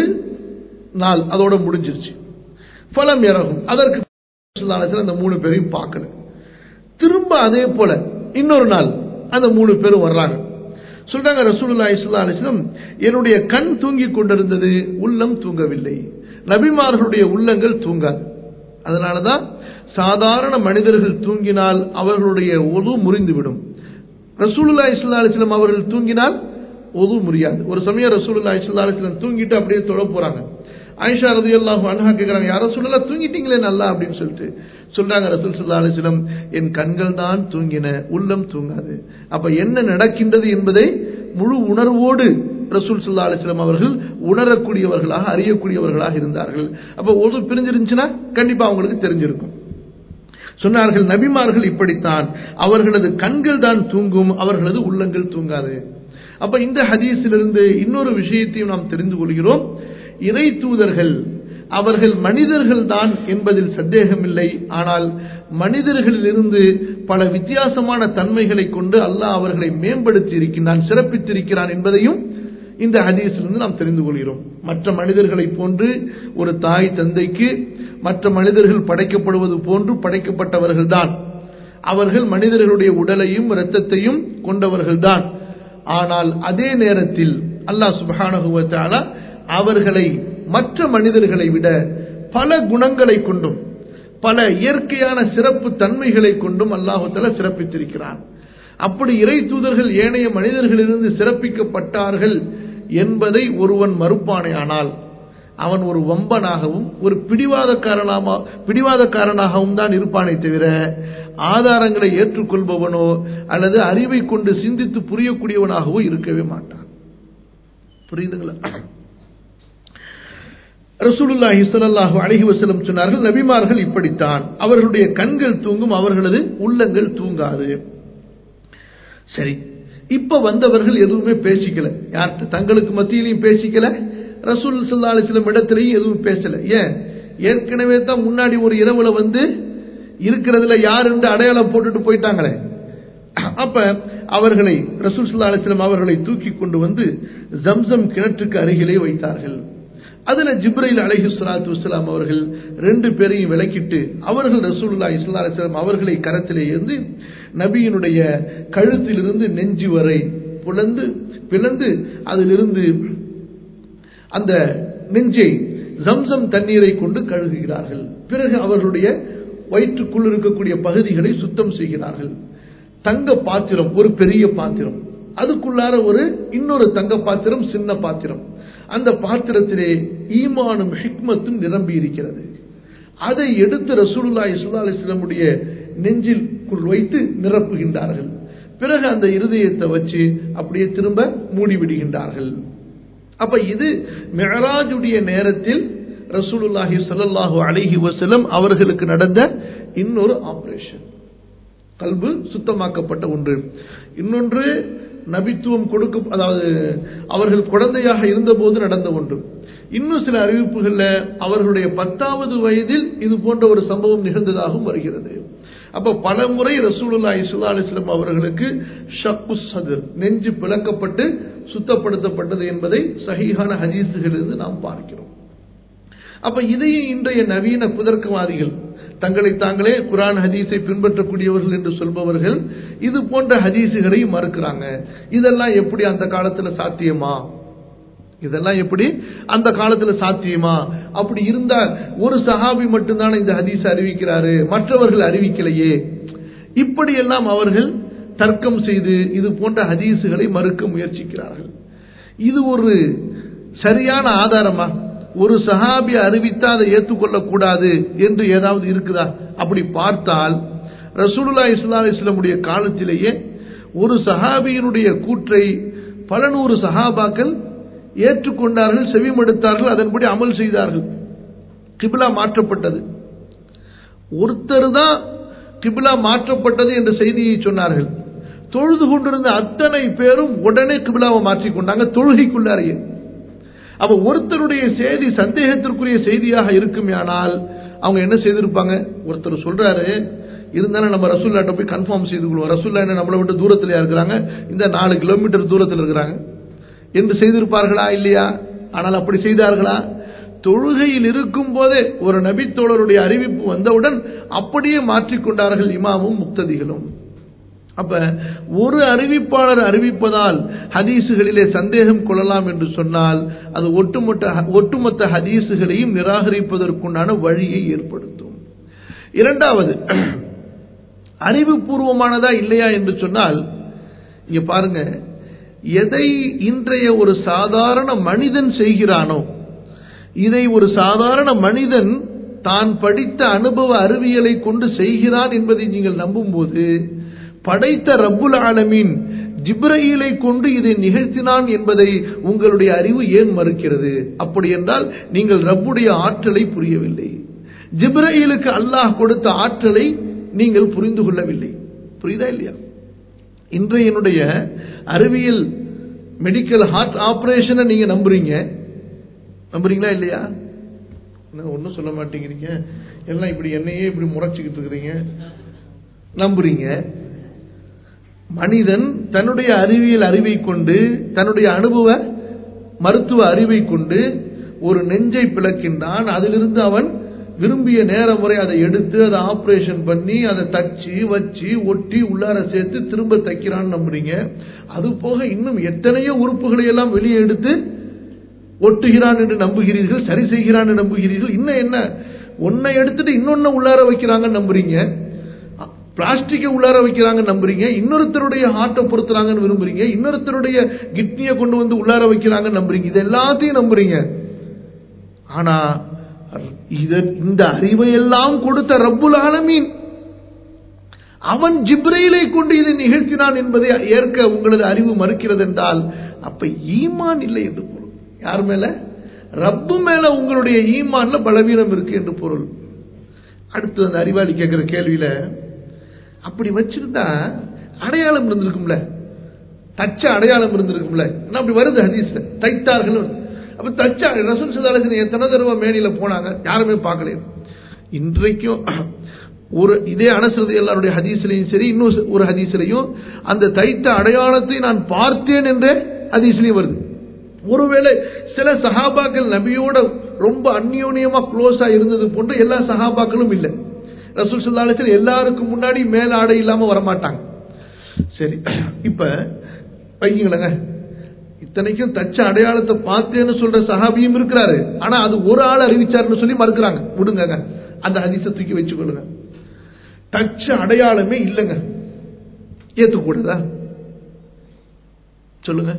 நாள் அதோட முடிஞ்சிருச்சு ஃபலம் இறகும் அதற்கு ஸல்லல்லாஹு அலைஹி வஸல்லம் அந்த மூணு பேரையும் பார்க்கல திரும்ப அதே போல இன்னொரு நாள் அந்த மூணு பேரும் வர்றாங்க சொல்றாங்க ரசூலுல்லாஹி ஸல்லல்லாஹு அலைஹி வஸல்லம் என்னுடைய கண் தூங்கிக் கொண்டிருந்தது உள்ளம் தூங்கவில்லை நபிமார்களுடைய உள்ளங்கள் தூங்காது அதனாலதான் சாதாரண மனிதர்கள் தூங்கினால் அவர்களுடைய ஒது முறிந்துவிடும் ரசூலுல்லா இஸ்லா அலிஸ்லாம் அவர்கள் தூங்கினால் ஒது முறியாது ஒரு சமயம் ரசூலுல்லா இஸ்லா அலிஸ்லாம் தூங்கிட்டு அப்படியே தொழ போறாங்க ஆயிஷா ரதி அல்லாஹு அன்ஹா கேட்கிறாங்க யார சொல்லலாம் தூங்கிட்டீங்களே நல்லா அப்படின்னு சொல்லிட்டு சொல்றாங்க ரசூல் சல்லா அலிஸ்லம் என் கண்கள் தான் தூங்கின உள்ளம் தூங்காது அப்ப என்ன நடக்கின்றது என்பதை முழு உணர்வோடு ரசூல் சல்லா அலிஸ்லாம் அவர்கள் உணரக்கூடியவர்களாக அறியக்கூடியவர்களாக இருந்தார்கள் அப்ப ஒரு பிரிஞ்சிருந்துச்சுன்னா கண்டிப்பா அவங்களுக்கு தெரிஞ்சிருக்கும் சொன்னார்கள் நபிமார்கள் இப்படித்தான் அவர்களது கண்கள் தான் தூங்கும் அவர்களது உள்ளங்கள் தூங்காது அப்ப இந்த ஹதீஸிலிருந்து இன்னொரு விஷயத்தையும் நாம் தெரிந்து கொள்கிறோம் இறை தூதர்கள் அவர்கள் மனிதர்கள் தான் என்பதில் சந்தேகமில்லை ஆனால் மனிதர்களிலிருந்து பல வித்தியாசமான தன்மைகளை கொண்டு அல்லாஹ் அவர்களை மேம்படுத்தி இருக்கின்றான் சிறப்பித்திருக்கிறான் என்பதையும் இந்த ஹதீஸிலிருந்து நாம் தெரிந்து கொள்கிறோம் மற்ற மனிதர்களை போன்று ஒரு தாய் தந்தைக்கு மற்ற மனிதர்கள் படைக்கப்படுவது போன்று படைக்கப்பட்டவர்கள் தான் அவர்கள் மனிதர்களுடைய உடலையும் இரத்தத்தையும் கொண்டவர்கள்தான் ஆனால் அதே நேரத்தில் அல்லாஹ் சுபஹானகுவத்தால அவர்களை மற்ற மனிதர்களை விட பல குணங்களை கொண்டும் பல இயற்கையான சிறப்பு தன்மைகளை கொண்டும் அல்லாஹுத்தல சிறப்பித்திருக்கிறான் அப்படி இறை தூதர்கள் ஏனைய மனிதர்களிலிருந்து சிறப்பிக்கப்பட்டார்கள் என்பதை ஒருவன் மறுப்பானேயானால் அவன் ஒரு வம்பனாகவும் ஒரு பிடிவாதக்காரனாக பிடிவாதக்காரனாகவும் தான் இருப்பானே தவிர ஆதாரங்களை ஏற்றுக்கொள்பவனோ அல்லது அறிவை கொண்டு சிந்தித்து புரியக்கூடியவனாகவோ இருக்கவே மாட்டான் புரியுதுங்களா ரசூலுல்லாஹி ஸல்லல்லாஹு அலைஹி வஸல்லம் சொன்னார்கள் நபிமார்கள் இப்படித்தான் அவர்களுடைய கண்கள் தூங்கும் அவர்களது உள்ளங்கள் தூங்காது சரி இப்ப வந்தவர்கள் எதுவுமே பேசிக்கல யார்கிட்ட தங்களுக்கு மத்தியிலையும் பேசிக்கல ரசூல் சல்லா அலிஸ்லம் இடத்திலையும் எதுவும் பேசல ஏன் ஏற்கனவே தான் முன்னாடி ஒரு இரவுல வந்து இருக்கிறதுல யார் என்று அடையாளம் போட்டுட்டு போயிட்டாங்களே அப்ப அவர்களை ரசூல் சல்லா அலிஸ்லம் அவர்களை தூக்கி கொண்டு வந்து ஜம்சம் கிணற்றுக்கு அருகிலே வைத்தார்கள் அதுல ஜிப்ரைல் அலஹி சலாத்து வலாம் அவர்கள் ரெண்டு பேரையும் விளக்கிட்டு அவர்கள் ரசூல்லா இஸ்லா அலிஸ்லாம் அவர்களை கரத்திலே இருந்து நபியினுடைய கழுத்திலிருந்து நெஞ்சு வரை புலந்து பிளந்து அதிலிருந்து அந்த நெஞ்சை ஜம்சம் தண்ணீரை கொண்டு கழுகுகிறார்கள் பிறகு அவர்களுடைய வயிற்றுக்குள் இருக்கக்கூடிய பகுதிகளை சுத்தம் செய்கிறார்கள் தங்க பாத்திரம் ஒரு பெரிய பாத்திரம் அதுக்குள்ளார ஒரு இன்னொரு தங்க பாத்திரம் சின்ன பாத்திரம் அந்த பாத்திரத்திலே ஈமானும் ஹிக்மத்தும் நிரம்பி இருக்கிறது அதை எடுத்து ரசூலுல்லா இஸ்லா அலிஸ்லமுடைய நெஞ்சில் வைத்து நிரப்புகின்றார்கள் பிறகு அந்த இருதயத்தை வச்சு அப்படியே திரும்ப மூடிவிடுகின்றார்கள் அப்ப இது மெஹராஜுடைய நேரத்தில் ரசூலுல்லாஹி சொல்லல்லாஹு அலிஹி வசலம் அவர்களுக்கு நடந்த இன்னொரு ஆபரேஷன் கல்பு சுத்தமாக்கப்பட்ட ஒன்று இன்னொன்று நபித்துவம் கொடுக்க அதாவது அவர்கள் குழந்தையாக இருந்தபோது நடந்த ஒன்று இன்னும் சில அறிவிப்புகள்ல அவர்களுடைய பத்தாவது வயதில் இது போன்ற ஒரு சம்பவம் நிகழ்ந்ததாகவும் வருகிறது அப்ப பல முறை ரசூலுல்லா இஸ்லா அலிஸ்லாம் அவர்களுக்கு ஷக்கு சதுர் நெஞ்சு பிளக்கப்பட்டு சுத்தப்படுத்தப்பட்டது என்பதை சகிஹான ஹதீஸுகளிலிருந்து நாம் பார்க்கிறோம் அப்ப இதையும் இன்றைய நவீன புதர்க்கவாதிகள் தங்களை தாங்களே குரான் ஹதீஸை பின்பற்றக்கூடியவர்கள் என்று சொல்பவர்கள் இது போன்ற ஹதீஸுகளை மறுக்கிறாங்க இதெல்லாம் எப்படி அந்த காலத்துல சாத்தியமா இதெல்லாம் எப்படி அந்த காலத்துல சாத்தியமா அப்படி இருந்தால் ஒரு சஹாபி மட்டும்தானே இந்த ஹதீஸ் அறிவிக்கிறாரு மற்றவர்கள் அறிவிக்கலையே இப்படியெல்லாம் அவர்கள் தர்க்கம் செய்து இது போன்ற ஹதீஸுகளை மறுக்க முயற்சிக்கிறார்கள் இது ஒரு சரியான ஆதாரமா ஒரு சஹாபி அறிவித்தா அதை ஏற்றுக்கொள்ளக் கூடாது என்று ஏதாவது இருக்குதா அப்படி பார்த்தால் ரசூலுல்லா இஸ்லா இஸ்லாமுடைய காலத்திலேயே ஒரு சஹாபியினுடைய கூற்றை பல நூறு சஹாபாக்கள் ஏற்றுக்கொண்டார்கள் செவிமடுத்தார்கள் அதன்படி அமல் செய்தார்கள் கிபிலா மாற்றப்பட்டது ஒருத்தர் தான் கிபிலா மாற்றப்பட்டது என்ற செய்தியை சொன்னார்கள் தொழுது கொண்டிருந்த அத்தனை பேரும் உடனே கிபிலாவை மாற்றிக்கொண்டாங்க தொழுகைக்குள்ளாரையே அப்ப ஒருத்தருடைய செய்தி சந்தேகத்திற்குரிய செய்தியாக இருக்குமேனால் அவங்க என்ன செய்திருப்பாங்க ஒருத்தர் சொல்றாரு இருந்தாலும் நம்ம ரசூல்லாட்ட போய் கன்ஃபார்ம் செய்து கொள்வோம் ரசூல்லா என்ன நம்மளை விட்டு தூரத்தில் இருக்கிறாங்க இந்த நாலு கிலோமீட்டர் தூரத்தில் இருக்கிறாங்க என்று செய்திருப்பார்களா இல்லையா ஆனால் அப்படி செய்தார்களா தொழுகையில் இருக்கும் போதே ஒரு நபித்தோழருடைய அறிவிப்பு வந்தவுடன் அப்படியே மாற்றிக்கொண்டார்கள் இமாமும் முக்ததிகளும் அப்ப ஒரு அறிவிப்பாளர் அறிவிப்பதால் ஹதீசுகளிலே சந்தேகம் கொள்ளலாம் என்று சொன்னால் அது ஒட்டுமொத்த ஒட்டுமொத்த ஹதீசுகளையும் நிராகரிப்பதற்குண்டான வழியை ஏற்படுத்தும் இரண்டாவது அறிவுபூர்வமானதா இல்லையா என்று சொன்னால் இங்க பாருங்க எதை இன்றைய ஒரு சாதாரண மனிதன் செய்கிறானோ இதை ஒரு சாதாரண மனிதன் தான் படித்த அனுபவ அறிவியலை கொண்டு செய்கிறான் என்பதை நீங்கள் நம்பும்போது படைத்த ரப்புல் ஆலமீன் ஜிப்ரஹீலை கொண்டு இதை நிகழ்த்தினான் என்பதை உங்களுடைய அறிவு ஏன் மறுக்கிறது அப்படி என்றால் நீங்கள் ரப்புடைய ஆற்றலை புரியவில்லை ஜிப்ரஹீலுக்கு அல்லாஹ் கொடுத்த ஆற்றலை நீங்கள் புரிந்து கொள்ளவில்லை புரியுதா இல்லையா இன்றையனுடைய அறிவியல் மெடிக்கல் ஹார்ட் ஆபரேஷனை நீங்க நம்புறீங்க நம்புறீங்களா இல்லையா ஒன்றும் சொல்ல மாட்டேங்கிறீங்க எல்லாம் இப்படி என்னையே இப்படி முறைச்சிக்கிட்டு இருக்கிறீங்க நம்புறீங்க மனிதன் தன்னுடைய அறிவியல் அறிவை கொண்டு தன்னுடைய அனுபவ மருத்துவ அறிவை கொண்டு ஒரு நெஞ்சை பிளக்கின்றான் அதிலிருந்து அவன் விரும்பிய நேரம் வரை அதை எடுத்து அதை ஆபரேஷன் பண்ணி அதை தச்சு வச்சு ஒட்டி உள்ளார சேர்த்து திரும்ப தைக்கிறான்னு நம்புறீங்க அது போக இன்னும் எத்தனையோ உறுப்புகளை எல்லாம் வெளியே எடுத்து ஒட்டுகிறான் என்று நம்புகிறீர்கள் சரி செய்கிறான் என்று நம்புகிறீர்கள் இன்னும் என்ன ஒன்னை எடுத்துட்டு இன்னொன்னு உள்ளார வைக்கிறாங்கன்னு நம்புறீங்க பிளாஸ்டிக்கை உள்ளார வைக்கிறாங்க நம்புறீங்க இன்னொருத்தருடைய ஹார்ட்டை பொறுத்துறாங்கன்னு விரும்புறீங்க இன்னொருத்தருடைய கிட்னியை கொண்டு வந்து உள்ளார வைக்கிறாங்கன்னு நம்புறீங்க இது எல்லாத்தையும் நம்புறீங்க ஆனா இந்த அறிவை எல்லாம் கொடுத்த ரப்புல் ஆலமீன் அவன் ஜிப்ரைலை கொண்டு இதை நிகழ்த்தினான் என்பதை ஏற்க உங்களது அறிவு மறுக்கிறது என்றால் அப்ப ஈமான் இல்லை என்று பொருள் யார் மேல ரப்பு மேல உங்களுடைய ஈமான்ல பலவீனம் இருக்கு என்று பொருள் அடுத்து அந்த அறிவாளி கேட்கிற கேள்வியில அப்படி வச்சிருந்தா அடையாளம் இருந்திருக்கும்ல தச்ச அடையாளம் இருந்திருக்கும்ல அப்படி வருது ஹதீஸ்ல தைத்தார்கள் அப்ப தச்ச ரசூல் சதாலஜன் எத்தனை தடவை மேனில போனாங்க யாருமே பார்க்கல இன்றைக்கும் ஒரு இதே அனசரது எல்லாருடைய ஹதீஸ்லையும் சரி இன்னும் ஒரு ஹதீஸ்லையும் அந்த தைத்த அடையாளத்தை நான் பார்த்தேன் என்றே ஹதீஸ்லையும் வருது ஒருவேளை சில சஹாபாக்கள் நபியோட ரொம்ப அந்யோன்யமா க்ளோஸா இருந்தது போன்று எல்லா சஹாபாக்களும் இல்லை ரசூல் சல்லாஹ் எல்லாருக்கும் முன்னாடி மேல ஆடை இல்லாம வரமாட்டாங்க சரி இப்ப வைங்களேங்க இத்தனைக்கும் தச்ச அடையாளத்தை பார்த்தேன்னு சொல்ற சஹாபியும் இருக்கிறாரு ஆனா அது ஒரு ஆள் அறிவிச்சாருன்னு சொல்லி மறுக்கிறாங்க விடுங்க அந்த ஹதீஸை தூக்கி வச்சுக்கொள்ளுங்க தச்ச அடையாளமே இல்லைங்க ஏத்துக்கூடாதா சொல்லுங்க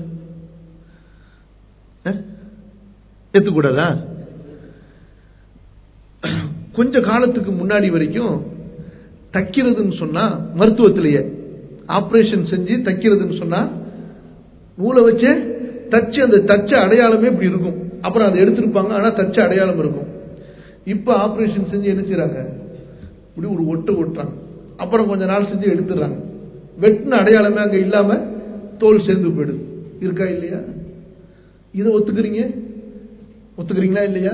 ஏத்துக்கூடாதா கொஞ்ச காலத்துக்கு முன்னாடி வரைக்கும் தைக்கிறதுன்னு சொன்னா மருத்துவத்திலேயே ஆபரேஷன் செஞ்சு தைக்கிறதுன்னு சொன்னா நூலை வச்சு தச்சு அந்த தச்ச அடையாளமே இப்படி இருக்கும் அப்புறம் அதை எடுத்திருப்பாங்க ஆனா தச்ச அடையாளம் இருக்கும் இப்ப ஆபரேஷன் செஞ்சு என்ன செய்யறாங்க இப்படி ஒரு ஒட்டு ஒட்டுறாங்க அப்புறம் கொஞ்ச நாள் செஞ்சு எடுத்துடுறாங்க வெட்டின அடையாளமே அங்க இல்லாம தோல் சேர்ந்து போயிடுது இருக்கா இல்லையா இதை ஒத்துக்கிறீங்க ஒத்துக்கிறீங்களா இல்லையா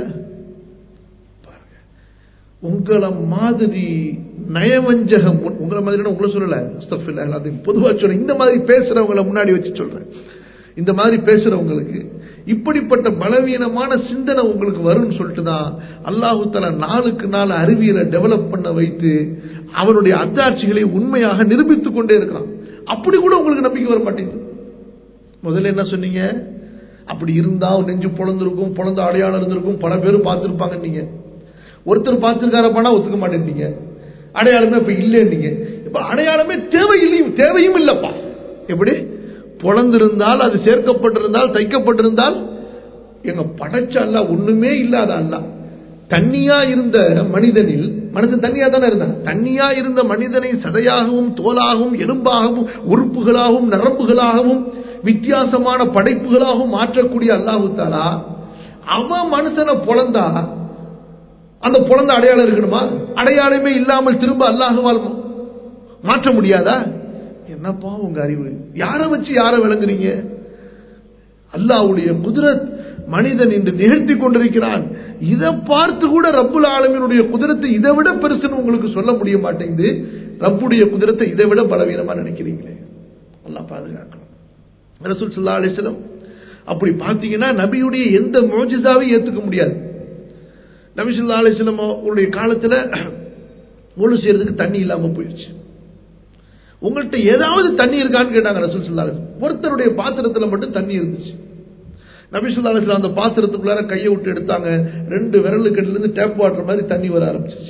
உங்களை மாதிரி நயவஞ்சகம் உங்களை மாதிரி உங்களை சொல்லல அது பொதுவா சொல்ல இந்த மாதிரி பேசுறவங்களை முன்னாடி வச்சு சொல்றேன் இந்த மாதிரி பேசுறவங்களுக்கு இப்படிப்பட்ட பலவீனமான சிந்தனை உங்களுக்கு வரும்னு சொல்லிட்டு தான் அல்லாஹு தலா நாளுக்கு நாள் அறிவியலை டெவலப் பண்ண வைத்து அவனுடைய அத்தாட்சிகளை உண்மையாக நிரூபித்துக் கொண்டே இருக்கிறான் அப்படி கூட உங்களுக்கு நம்பிக்கை வர மாட்டேங்குது முதல்ல என்ன சொன்னீங்க அப்படி இருந்தா நெஞ்சு பொழந்திருக்கும் பொழந்த அடையாளம் இருந்திருக்கும் பல பேர் பார்த்துருப்பாங்க நீங்க ஒருத்தர் பார்த்திருக்காரப்பானா ஒத்துக்க மாட்டேன்றீங்க அடையாளமே இப்ப இல்லைன்னீங்க இப்ப அடையாளமே தேவையில்லையும் தேவையும் இல்லப்பா எப்படி பொழந்திருந்தால் அது சேர்க்கப்பட்டிருந்தால் தைக்கப்பட்டிருந்தால் எங்க படைச்ச அல்ல ஒண்ணுமே இல்லாத அல்ல தண்ணியா இருந்த மனிதனில் மனிதன் தண்ணியா தானே இருந்தான் தண்ணியா இருந்த மனிதனை சதையாகவும் தோலாகவும் எலும்பாகவும் உறுப்புகளாகவும் நரம்புகளாகவும் வித்தியாசமான படைப்புகளாகவும் மாற்றக்கூடிய அல்லாஹு தாலா அவன் மனுஷனை பொழந்தா அந்த பொழந்த அடையாளம் இருக்கணுமா அடையாளமே இல்லாமல் திரும்ப அல்லாஹுவால் மாற்ற முடியாதா என்னப்பா உங்க அறிவு யாரை வச்சு யாரை விளங்குறீங்க அல்லாவுடைய குதிரத் மனிதன் இன்று நிகழ்த்தி கொண்டிருக்கிறான் இதை பார்த்து கூட ரப்புல் ஆலமினுடைய குதிரத்தை இதை விட பெருசுன்னு உங்களுக்கு சொல்ல முடிய மாட்டேங்குது ரப்புடைய குதிரத்தை இதை விட பலவீனமா நினைக்கிறீங்களே அல்லா பாதுகாக்கணும் ரசூல் சல்லா அலிஸ்லம் அப்படி பார்த்தீங்கன்னா நபியுடைய எந்த மோஜிதாவையும் ஏத்துக்க முடியாது நபி சொல்லா அலிஸ்லம் உடைய காலத்துல ஒழு செய்யறதுக்கு தண்ணி இல்லாம போயிடுச்சு உங்கள்கிட்ட ஏதாவது தண்ணி இருக்கான்னு கேட்டாங்க ரசூல் சல்லா அலிஸ்லம் ஒருத்தருடைய பாத்திரத்துல மட்டும் தண்ணி இருந்துச்சு நபி சொல்லா அலிஸ்லாம் அந்த பாத்திரத்துக்குள்ளார கையை விட்டு எடுத்தாங்க ரெண்டு விரலுக்கடில இருந்து டேப் வாட்டர் மாதிரி தண்ணி வர ஆரம்பிச்சிச்சு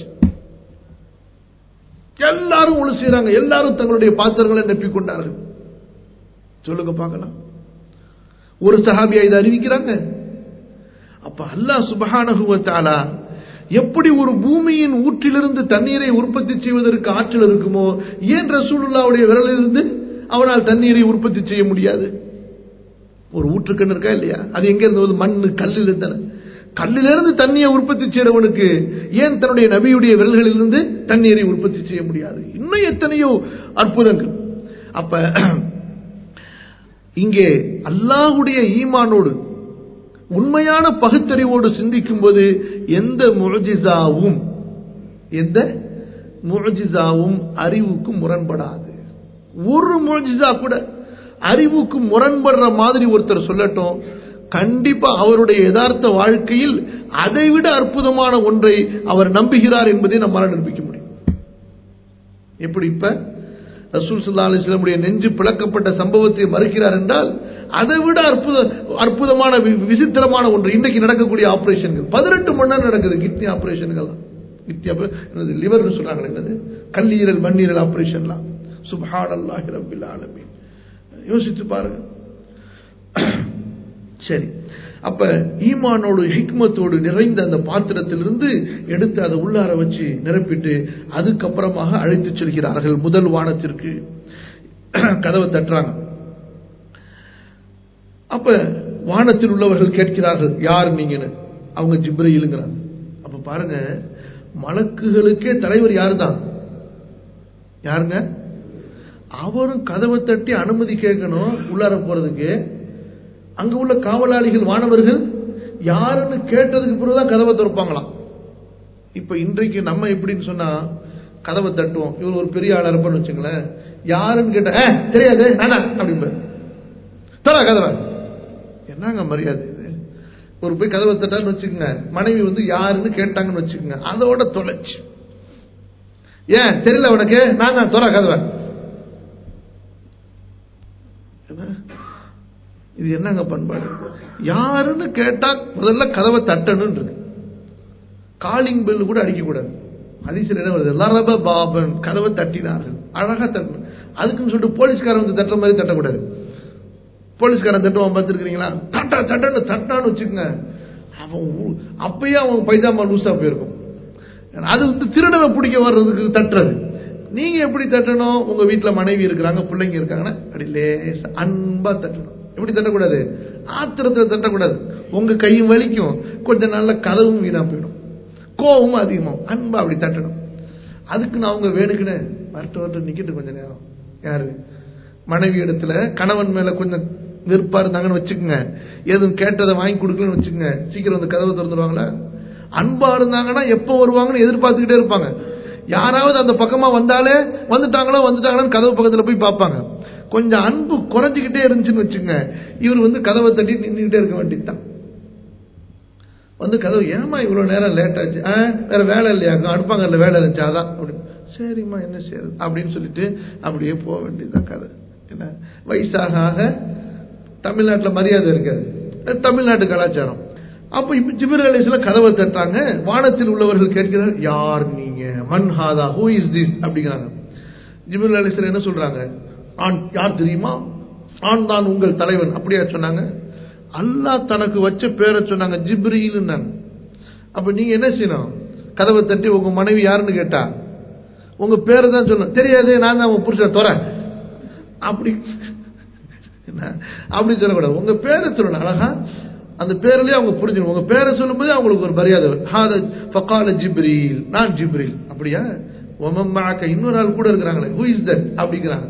எல்லாரும் ஒழு செய்யறாங்க எல்லாரும் தங்களுடைய பாத்திரங்களை நெப்பிக்கொண்டார்கள் சொல்லுங்க பார்க்கலாம் ஒரு சஹாபியா இதை அறிவிக்கிறாங்க அப்ப அல்லாஹ் சுபஹானகுவத்தாலா எப்படி ஒரு பூமியின் ஊற்றிலிருந்து தண்ணீரை உற்பத்தி செய்வதற்கு ஆற்றல் இருக்குமோ ஏன் ரசூலுல்லாவுடைய விரலிலிருந்து அவனால் தண்ணீரை உற்பத்தி செய்ய முடியாது ஒரு ஊற்றுக்கண் இருக்கா இல்லையா அது எங்க இருந்து மண்ணு கல்லில் தானே கல்லிலிருந்து தண்ணியை உற்பத்தி செய்யறவனுக்கு ஏன் தன்னுடைய நபியுடைய விரல்களிலிருந்து தண்ணீரை உற்பத்தி செய்ய முடியாது இன்னும் எத்தனையோ அற்புதங்கள் அப்ப இங்கே அல்லாஹுடைய ஈமானோடு உண்மையான பகுத்தறிவோடு சிந்திக்கும் போது எந்த முழஜிசாவும் எந்த முழஜிசாவும் அறிவுக்கு முரண்படாது ஒரு முழஜிசா கூட அறிவுக்கு முரண்படுற மாதிரி ஒருத்தர் சொல்லட்டும் கண்டிப்பா அவருடைய யதார்த்த வாழ்க்கையில் அதைவிட அற்புதமான ஒன்றை அவர் நம்புகிறார் என்பதை நம்மால் நிரூபிக்க முடியும் எப்படி இப்ப ரசூல் சல்லா அலிஸ்லமுடைய நெஞ்சு பிளக்கப்பட்ட சம்பவத்தை மறுக்கிறார் என்றால் அதை விட அற்புத அற்புதமான விசித்திரமான ஒன்று இன்றைக்கு நடக்கக்கூடிய ஆபரேஷன்கள் பதினெட்டு மணி நேரம் நடக்குது கிட்னி ஆபரேஷன்கள் கிட்னி லிவர் சொல்றாங்க என்னது கல்லீரல் மண்ணீரல் ஆபரேஷன்லாம் சுபான் அல்லாஹி ரபில் ஆலமி யோசித்து பாருங்க சரி அப்ப ஈமானோடு ஹிக்மத்தோடு நிறைந்த அந்த பாத்திரத்திலிருந்து எடுத்து அதை உள்ளார வச்சு நிரப்பிட்டு அதுக்கப்புறமாக அழைத்து செல்கிறார்கள் முதல் வானத்திற்கு கதவை தட்டுறாங்க அப்ப வானத்தில் உள்ளவர்கள் கேட்கிறார்கள் யார் நீங்கன்னு அவங்க ஜிப்ரையிலுங்கிறாங்க அப்ப பாருங்க மலக்குகளுக்கே தலைவர் யாரு தான் யாருங்க அவரும் கதவை தட்டி அனுமதி கேட்கணும் உள்ளார போறதுக்கு அங்க உள்ள காவலாளிகள் மாணவர்கள் யாருன்னு கேட்டதுக்கு பிறகுதான் கதவை திறப்பாங்களாம் இப்ப இன்றைக்கு நம்ம எப்படின்னு சொன்னா கதவை தட்டுவோம் இவர் ஒரு பெரிய ஆளா இருப்பான்னு வச்சுங்களேன் யாருன்னு கேட்ட தெரியாது நானா அப்படிம்ப தர கதவை என்னங்க மரியாதை இது ஒரு போய் கதவை தட்டான்னு வச்சுக்கோங்க மனைவி வந்து யாருன்னு கேட்டாங்கன்னு வச்சுக்கோங்க அதோட தொலைச்சு ஏன் தெரியல உனக்கு நான் தான் தொலை கதவை இது என்னங்க பண்பாடு யாருன்னு கேட்டா முதல்ல கதவை தட்டணும் இருக்கு காலிங் பெல் கூட அடிக்க கூடாது அதிசயம் என்ன வருது எல்லாரும் பாபன் கதவை தட்டினார்கள் அழகா தட்டணும் அதுக்குன்னு சொல்லிட்டு போலீஸ்காரன் வந்து தட்டுற மாதிரி தட்டக்கூடாது போலீஸ்காரன் தட்டுவான் பார்த்துருக்கீங்களா தட்ட தட்டன்னு தட்டான்னு வச்சுக்கோங்க அவன் அப்பயே அவன் பைஜாமா லூஸா போயிருக்கும் அது வந்து திருடனை பிடிக்க வர்றதுக்கு தட்டுறது நீங்க எப்படி தட்டணும் உங்க வீட்டுல மனைவி இருக்கிறாங்க பிள்ளைங்க இருக்காங்கன்னா அப்படி லேசா அன்பா தட்டணும் எப்படி தட்டக்கூடாது ஆத்திரத்தில் தட்டக்கூடாது உங்க கையும் வலிக்கும் கொஞ்ச நாள்ல கதவும் வீணா போயிடும் கோவமும் அதிகமாகும் அன்பா அப்படி தட்டணும் அதுக்கு நான் அவங்க வேணுக்குன்னு வரட்டு வரட்டு நிக்கிட்டு கொஞ்ச நேரம் யாரு மனைவி இடத்துல கணவன் மேல கொஞ்சம் வெறுப்பா இருந்தாங்கன்னு வச்சுக்கோங்க எதுவும் கேட்டதை வாங்கி கொடுக்கலன்னு வச்சுக்கோங்க சீக்கிரம் வந்து கதவை திறந்துருவாங்களா அன்பா இருந்தாங்கன்னா எப்போ வருவாங்கன்னு எதிர்பார்த்துக்கிட்டே இருப்பாங்க யாராவது அந்த பக்கமா வந்தாலே வந்துட்டாங்களோ வந்துட்டாங்களோன்னு கதவு பக்கத்துல போய் பார்ப்பாங்க கொஞ்சம் அன்பு குறைஞ்சிக்கிட்டே இருந்துச்சுன்னு வச்சுங்க இவர் வந்து கதவை தட்டி நின்றுகிட்டே இருக்க வேண்டியதுதான் வந்து கதவு ஏமா இவ்வளவு நேரம் லேட் ஆச்சு ஆ, வேற வேலை இல்லையா அடுப்பாங்கல்ல வேலை இருந்துச்சு அதான் அப்படின்னு சரிம்மா என்ன செய்யறது அப்படின்னு சொல்லிட்டு அப்படியே போக வேண்டியதுதான் கதை என்ன வயசாக ஆக தமிழ்நாட்டில் மரியாதை இருக்காது அது தமிழ்நாட்டு கலாச்சாரம் அப்ப இப்ப ஜிபிர் அலிஸ்ல கதவை தட்டாங்க வானத்தில் உள்ளவர்கள் கேட்கிறார் யார் நீங்க மன்ஹாதா ஹூ இஸ் திஸ் அப்படிங்கிறாங்க ஜிபிர் அலிஸ்ல என்ன சொல்றாங்க ஆண் யார் தெரியுமா ஆண் தான் உங்கள் தலைவன் அப்படியா சொன்னாங்க அல்லாஹ் தனக்கு வச்ச பேரை சொன்னாங்க ஜிப்ரீல்னாங்க அப்ப நீங்க என்ன செய்யணும் கதவை தட்டி உங்க மனைவி யாருன்னு கேட்டா உங்க பேரை தான் சொல்லணும் தெரியாது நான் தான் உங்க புருஷன் துறை அப்படி என்ன அப்படி சொல்லக்கூடாது உங்க பேரை சொல்லணும் அழகா அந்த பேர்லயே அவங்க புரிஞ்சுக்கணும் உங்க பேரை சொல்லும்போது அவங்களுக்கு ஒரு மரியாதை வரும். ஹாத ஃபகால ஜிப்ரீல் நான் ஜிப்ரீல் அப்படியா ஒமம் மஅக இன்னொரு ஆள் கூட இருக்கிறாங்களே ஹூ இஸ் தட் அப்படிங்கிறாங்க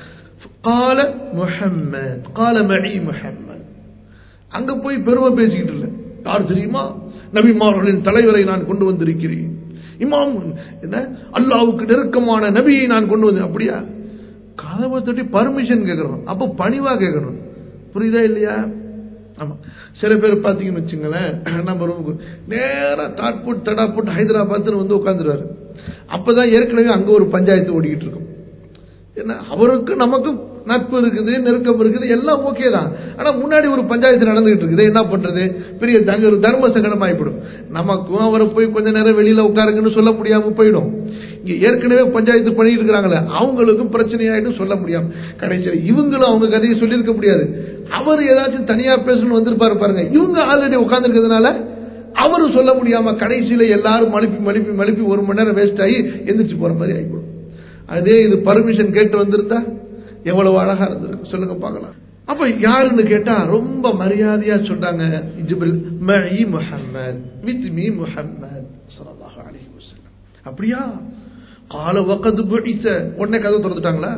கால முஹம்மத் கால மஇ முஹம்மத் அங்க போய் பெருமை பேசிக்கிட்டு இல்லை யார் தெரியுமா நபிமார்களின் தலைவரை நான் கொண்டு வந்திருக்கிறேன் இமாம் என்ன அல்லாவுக்கு நெருக்கமான நபியை நான் கொண்டு வந்தேன் அப்படியா கதவை தட்டி பர்மிஷன் கேட்கறோம் அப்ப பணிவா கேட்கணும் புரியுதா இல்லையா ஆமா சில பேர் பார்த்தீங்கன்னு வச்சுங்களேன் நம்ம ரூமுக்கு நேரா தாட் போட்டு தடா போட்டு ஹைதராபாத்னு வந்து உட்காந்துருவாரு அப்பதான் ஏற்கனவே அங்க ஒரு பஞ்சாயத்து ஓடிக்கிட்டு இருக்கும் என்ன அவருக்கு நமக்கும் நட்பு இருக்குது நெருக்கம் இருக்குது எல்லாம் ஓகே தான் ஆனா முன்னாடி ஒரு பஞ்சாயத்து நடந்துகிட்டு இருக்குது என்ன பண்றது பெரிய தங்க ஒரு தர்ம சங்கடம் ஆயிப்படும் நமக்கும் அவரை போய் கொஞ்ச நேரம் வெளியில உட்காருங்கன்னு சொல்ல முடியாம போயிடும் இங்க ஏற்கனவே பஞ்சாயத்து பண்ணிட்டு இருக்கிறாங்களே அவங்களுக்கும் பிரச்சனையாயிட்டு சொல்ல முடியாம கடைசியில் இவங்களும் அவங்க கதையை சொல்லியிருக்க முடியாது அவர் ஏதாச்சும் தனியா பேசணும்னு வந்திருப்பாரு பாருங்க இவங்க ஆல்ரெடி உட்கார்ந்துருக்கிறதுனால அவரும் சொல்ல முடியாம கடைசியில எல்லாரும் மழுப்பி மழுப்பி மழுப்பி ஒரு மணி நேரம் வேஸ்ட் ஆகி எந்திரிச்சு போற மாதிரி ஆகிப்படும் அதே இது பர்மிஷன் கேட்டு வந்திருந்தா எவ்வளவு அழகா இருந்திருக்கு சொல்லுங்க பார்க்கலாம் அப்ப யாருன்னு கேட்டா ரொம்ப மரியாதையா சொல்றாங்க ஜிப்ரில் மஇ முஹம்மத் வித் மீ முஹம்மத் ஸல்லல்லாஹு அலைஹி வஸல்லம் அப்படியா قال وقد بعث உடனே கதை திறந்துட்டாங்களா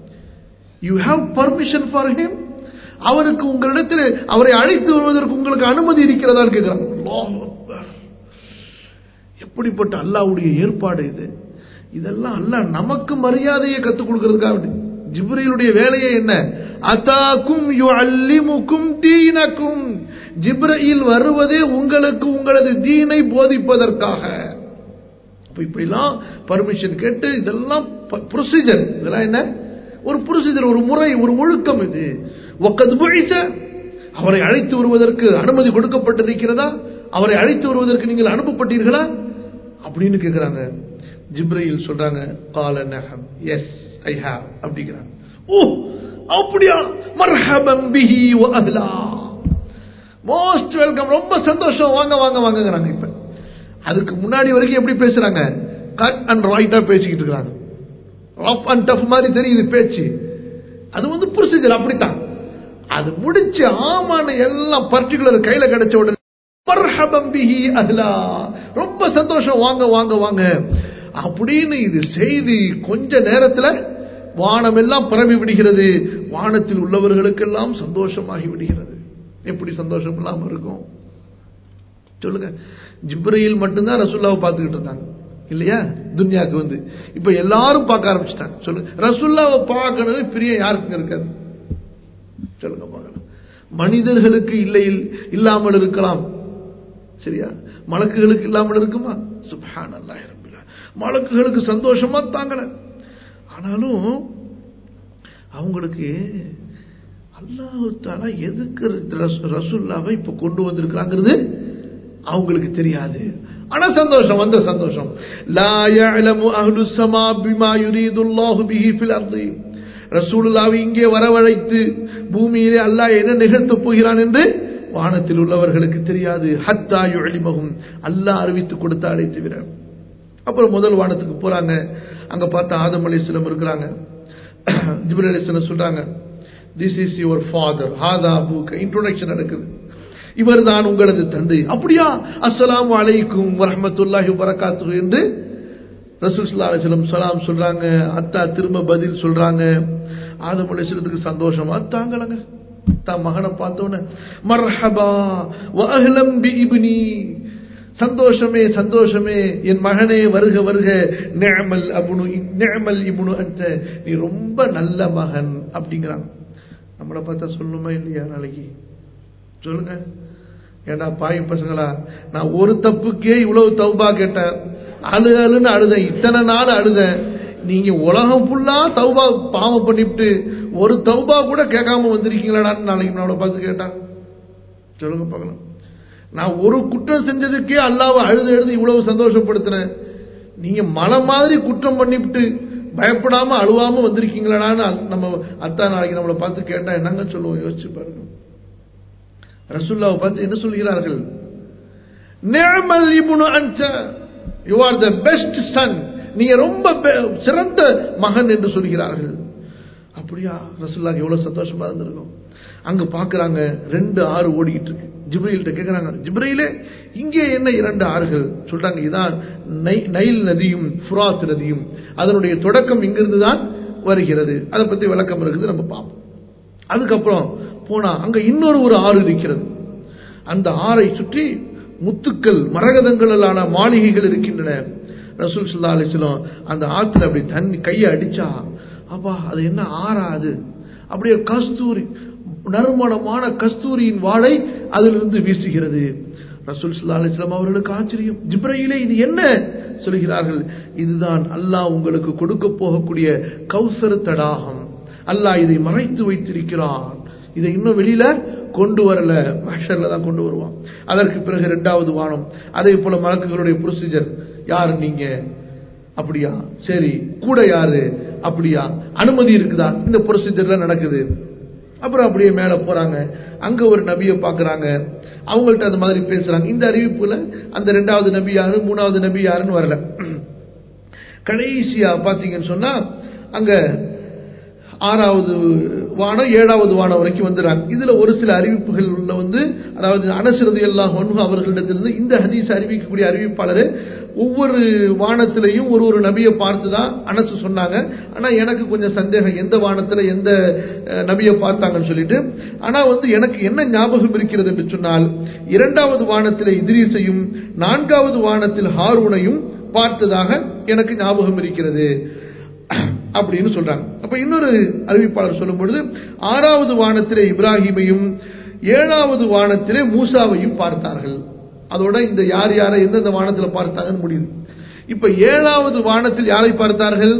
you have permission for him அவருக்கு உங்களிடத்தில் அவரை அழைத்து வருவதற்கு உங்களுக்கு அனுமதி இருக்கிறதான்னு கேட்கிறாங்க அல்லாஹ் அக்பர். எப்படிப்பட்ட அல்லாஹ்வுடைய ஏற்பாடு இது இதெல்லாம் அல்லாஹ் நமக்கு மரியாதையை கத்துக் கொடுக்கிறதுக்காக வேண்டி. ஜிப்ரீலுடைய வேலையே என்ன அதாக்கும் யுஅல்லிமுக்கும் தீனக்கும் ஜிப்ரீல் வருவதே உங்களுக்கு உங்களது தீனை போதிப்பதற்காக அப்ப இப்படிலாம் பர்மிஷன் கேட்டு இதெல்லாம் ப்ரொசீஜர் இதெல்லாம் என்ன ஒரு ப்ரொசீஜர் ஒரு முறை ஒரு ஒழுக்கம் இது ஒக்கது புழிச அவரை அழைத்து வருவதற்கு அனுமதி கொடுக்கப்பட்டிருக்கிறதா அவரை அழைத்து வருவதற்கு நீங்கள் அனுப்பப்பட்டீர்களா அப்படின்னு கேட்கிறாங்க ஜிப்ரையில் சொல்றாங்க கால நகம் எஸ் ஐ ஹாவ் அப்படிங்கிறாங்க ஓ அப்படியா மர்ஹபம் பிஹி வ அஹ்லா மோஸ்ட் வெல்கம் ரொம்ப சந்தோஷம் வாங்க வாங்க வாங்கங்கிறாங்க இப்ப அதுக்கு முன்னாடி வரைக்கும் எப்படி பேசுறாங்க கட் அண்ட் ரைட்டா பேசிக்கிட்டு இருக்காங்க ரஃப் அண்ட் டஃப் மாதிரி தெரியுது பேச்சு அது வந்து ப்ரொசீஜர் அப்படித்தான் அது முடிச்சு ஆமான எல்லாம் பர்டிகுலர் கையில கிடைச்ச உடனே மர்ஹபம் பிஹி அஹ்லா ரொம்ப சந்தோஷம் வாங்க வாங்க வாங்க அப்படின்னு இது செய்தி கொஞ்ச நேரத்துல வானம் எல்லாம் பரவி விடுகிறது வானத்தில் உள்ளவர்களுக்கெல்லாம் சந்தோஷமாகி விடுகிறது எப்படி சந்தோஷம் இல்லாம இருக்கும் சொல்லுங்க ஜிப்ரையில் மட்டும்தான் ரசுல்லாவை பார்த்துக்கிட்டு இருந்தாங்க இல்லையா துன்யாக்கு வந்து இப்ப எல்லாரும் பார்க்க ஆரம்பிச்சிட்டாங்க சொல்லுங்க ரசுல்லாவை பார்க்கணும் பிரியம் யாருக்கும் இருக்காது சொல்லுங்க பார்க்கலாம் மனிதர்களுக்கு இல்லை இல்லாமல் இருக்கலாம் சரியா மலக்குகளுக்கு இல்லாமல் இருக்குமா சுபான் அல்லாஹ் மலக்குகளுக்கு சந்தோஷமா தாங்கல ஆனாலும் அவங்களுக்கு அல்லாஹு தாலா எதுக்கு ரசு- ரசூல்லாவை இப்ப கொண்டு வந்திருக்கிறாங்கிறது அவங்களுக்கு தெரியாது ஆனா சந்தோஷம் வந்த சந்தோஷம் லா يعلم اهل السماء بما يريد الله به في الارض ரசூலுல்லாவை இங்கே வரவழைத்து பூமியிலே அல்லாஹ் என்ன நிகழ்த்தப் போகிறான் என்று வானத்தில் உள்ளவர்களுக்கு தெரியாது ஹத்தா யுஅலிமஹும் அல்லாஹ் அறிவித்து கொடுத்தாலே தவிர அப்புறம் முதல் வானத்துக்கு போறாங்க அங்க பார்த்தா ஆதம் அலிஸ்லம் இருக்கிறாங்க ஜிப்ரல் அலிஸ்லம் சொல்றாங்க திஸ் இஸ் யுவர் ஃபாதர் ஹாதா அபூக்க இன்ட்ரோடக்ஷன் நடக்குது இவர் தான் உங்களது தந்தை அப்படியா அஸ்ஸலாமு அலைக்கும் வரஹ்மத்துல்லாஹி வரகாத்து என்று ரசூல் ஸல்லல்லாஹு அலைஹி வஸல்லம் சலாம் சொல்றாங்க அத்தா திரும்ப பதில் சொல்றாங்க ஆதம் அலைஹிஸ்ஸலாத்துக்கு சந்தோஷமா தாங்கலங்க தான் மகனை பார்த்தோன்னே மர்ஹபா வ அஹ்லம் பி இப்னி சந்தோஷமே சந்தோஷமே என் மகனே வருக வருக நேமல் அபுனு நேமல் இபுனு அந்த நீ ரொம்ப நல்ல மகன் அப்படிங்கிறான் நம்மளை பார்த்தா சொல்லணுமா இல்லையா நாளைக்கு சொல்லுங்க ஏண்டா பாய் பசங்களா நான் ஒரு தப்புக்கே இவ்வளவு தௌபா கேட்டேன் அழு அழுன்னு அழுதேன் இத்தனை நாள் அழுதேன் நீங்க உலகம் ஃபுல்லா தௌபா பாவம் பண்ணிவிட்டு ஒரு தௌபா கூட கேட்காம வந்திருக்கீங்களாடான்னு நாளைக்கு நம்மளை பார்த்து கேட்டான் சொல்லுங்க பார்க்கலாம் நான் ஒரு குற்றம் செஞ்சதுக்கே அல்லாவை அழுது எழுது இவ்வளவு சந்தோஷப்படுத்தினேன் நீங்க மலை மாதிரி குற்றம் பண்ணிவிட்டு பயப்படாம அழுவாம வந்திருக்கீங்களான்னு நம்ம அத்தா நாளைக்கு நம்மளை பார்த்து கேட்டா என்னங்க சொல்லுவோம் யோசிச்சு பாருங்க ரசுல்லாவை பார்த்து என்ன சொல்கிறார்கள் நேமல் இபுனு அன்ச you are the best son நீங்க ரொம்ப சிறந்த மகன் என்று சொல்கிறார்கள் அப்படியா ரசுல்லாக்கு எவ்வளவு சந்தோஷமா இருந்திருக்கும் அங்க பாக்குறாங்க ரெண்டு ஆறு ஓடிக்கிட்டு இருக்கு ஜிப்ரையில்கிட்ட கேட்கிறாங்க ஜிப்ரையிலே இங்கே என்ன இரண்டு ஆறுகள் சொல்றாங்க இதான் நைல் நதியும் ஃபுராத் நதியும் அதனுடைய தொடக்கம் இங்கிருந்து தான் வருகிறது அதை பத்தி விளக்கம் இருக்குது நம்ம பார்ப்போம் அதுக்கப்புறம் போனா அங்க இன்னொரு ஒரு ஆறு இருக்கிறது அந்த ஆறை சுற்றி முத்துக்கள் மரகதங்களான மாளிகைகள் இருக்கின்றன ரசூல் சுல்லா அலிஸ்லாம் அந்த ஆத்துல அப்படி தண்ணி கையை அடிச்சா அப்பா அது என்ன ஆறா அது அப்படியே கஸ்தூரி நறுமணமான கஸ்தூரியின் வாழை அதிலிருந்து வீசுகிறது ரசூல் சுல்லா அலிஸ்லாம் அவர்களுக்கு ஆச்சரியம் ஜிப்ரையிலே இது என்ன சொல்கிறார்கள் இதுதான் அல்லாஹ் உங்களுக்கு கொடுக்க போகக்கூடிய கௌசர தடாகம் அல்லாஹ் இதை மறைத்து வைத்திருக்கிறான் இதை இன்னும் வெளியில கொண்டு வரல மஷர்ல தான் கொண்டு வருவான் அதற்கு பிறகு இரண்டாவது வானம் அதே போல மலக்குகளுடைய ப்ரொசீஜர் யாரு நீங்க அப்படியா சரி கூட யாரு அப்படியா அனுமதி இருக்குதா இந்த ப்ரொசீஜர்ல நடக்குது அப்புறம் அப்படியே மேல போறாங்க அங்க ஒரு நபியை பாக்குறாங்க அவங்கள்ட்ட அந்த மாதிரி பேசுறாங்க இந்த அறிவிப்புல அந்த ரெண்டாவது நபி யாரு மூணாவது நபி யாருன்னு வரல கடைசியா பாத்தீங்கன்னு சொன்னா அங்க ஆறாவது வானம் ஏழாவது வானம் வரைக்கும் வந்துடுறாங்க இதுல ஒரு சில அறிவிப்புகள்ல வந்து அதாவது அனசிரதி எல்லாம் அவர்களிடத்திலிருந்து இந்த ஹதீஸ் அறிவிக்கக்கூடிய அறிவிப்பாளர் ஒவ்வொரு வானத்திலையும் ஒரு ஒரு நபியை பார்த்து தான் அனசு சொன்னாங்க ஆனா எனக்கு கொஞ்சம் சந்தேகம் எந்த வானத்துல எந்த நபியை பார்த்தாங்கன்னு சொல்லிட்டு ஆனா வந்து எனக்கு என்ன ஞாபகம் இருக்கிறது என்று சொன்னால் இரண்டாவது வானத்தில் இதிரீசையும் நான்காவது வானத்தில் ஹாரூனையும் பார்த்ததாக எனக்கு ஞாபகம் இருக்கிறது அப்படின்னு சொல்றாங்க அப்ப இன்னொரு அறிவிப்பாளர் சொல்லும் பொழுது ஆறாவது வானத்திலே இப்ராஹிமையும் ஏழாவது வானத்திலே மூசாவையும் பார்த்தார்கள் அதோட இந்த யார் யாரை எந்தெந்த வானத்தில் பார்த்தாங்கன்னு முடியுது இப்ப ஏழாவது வானத்தில் யாரை பார்த்தார்கள்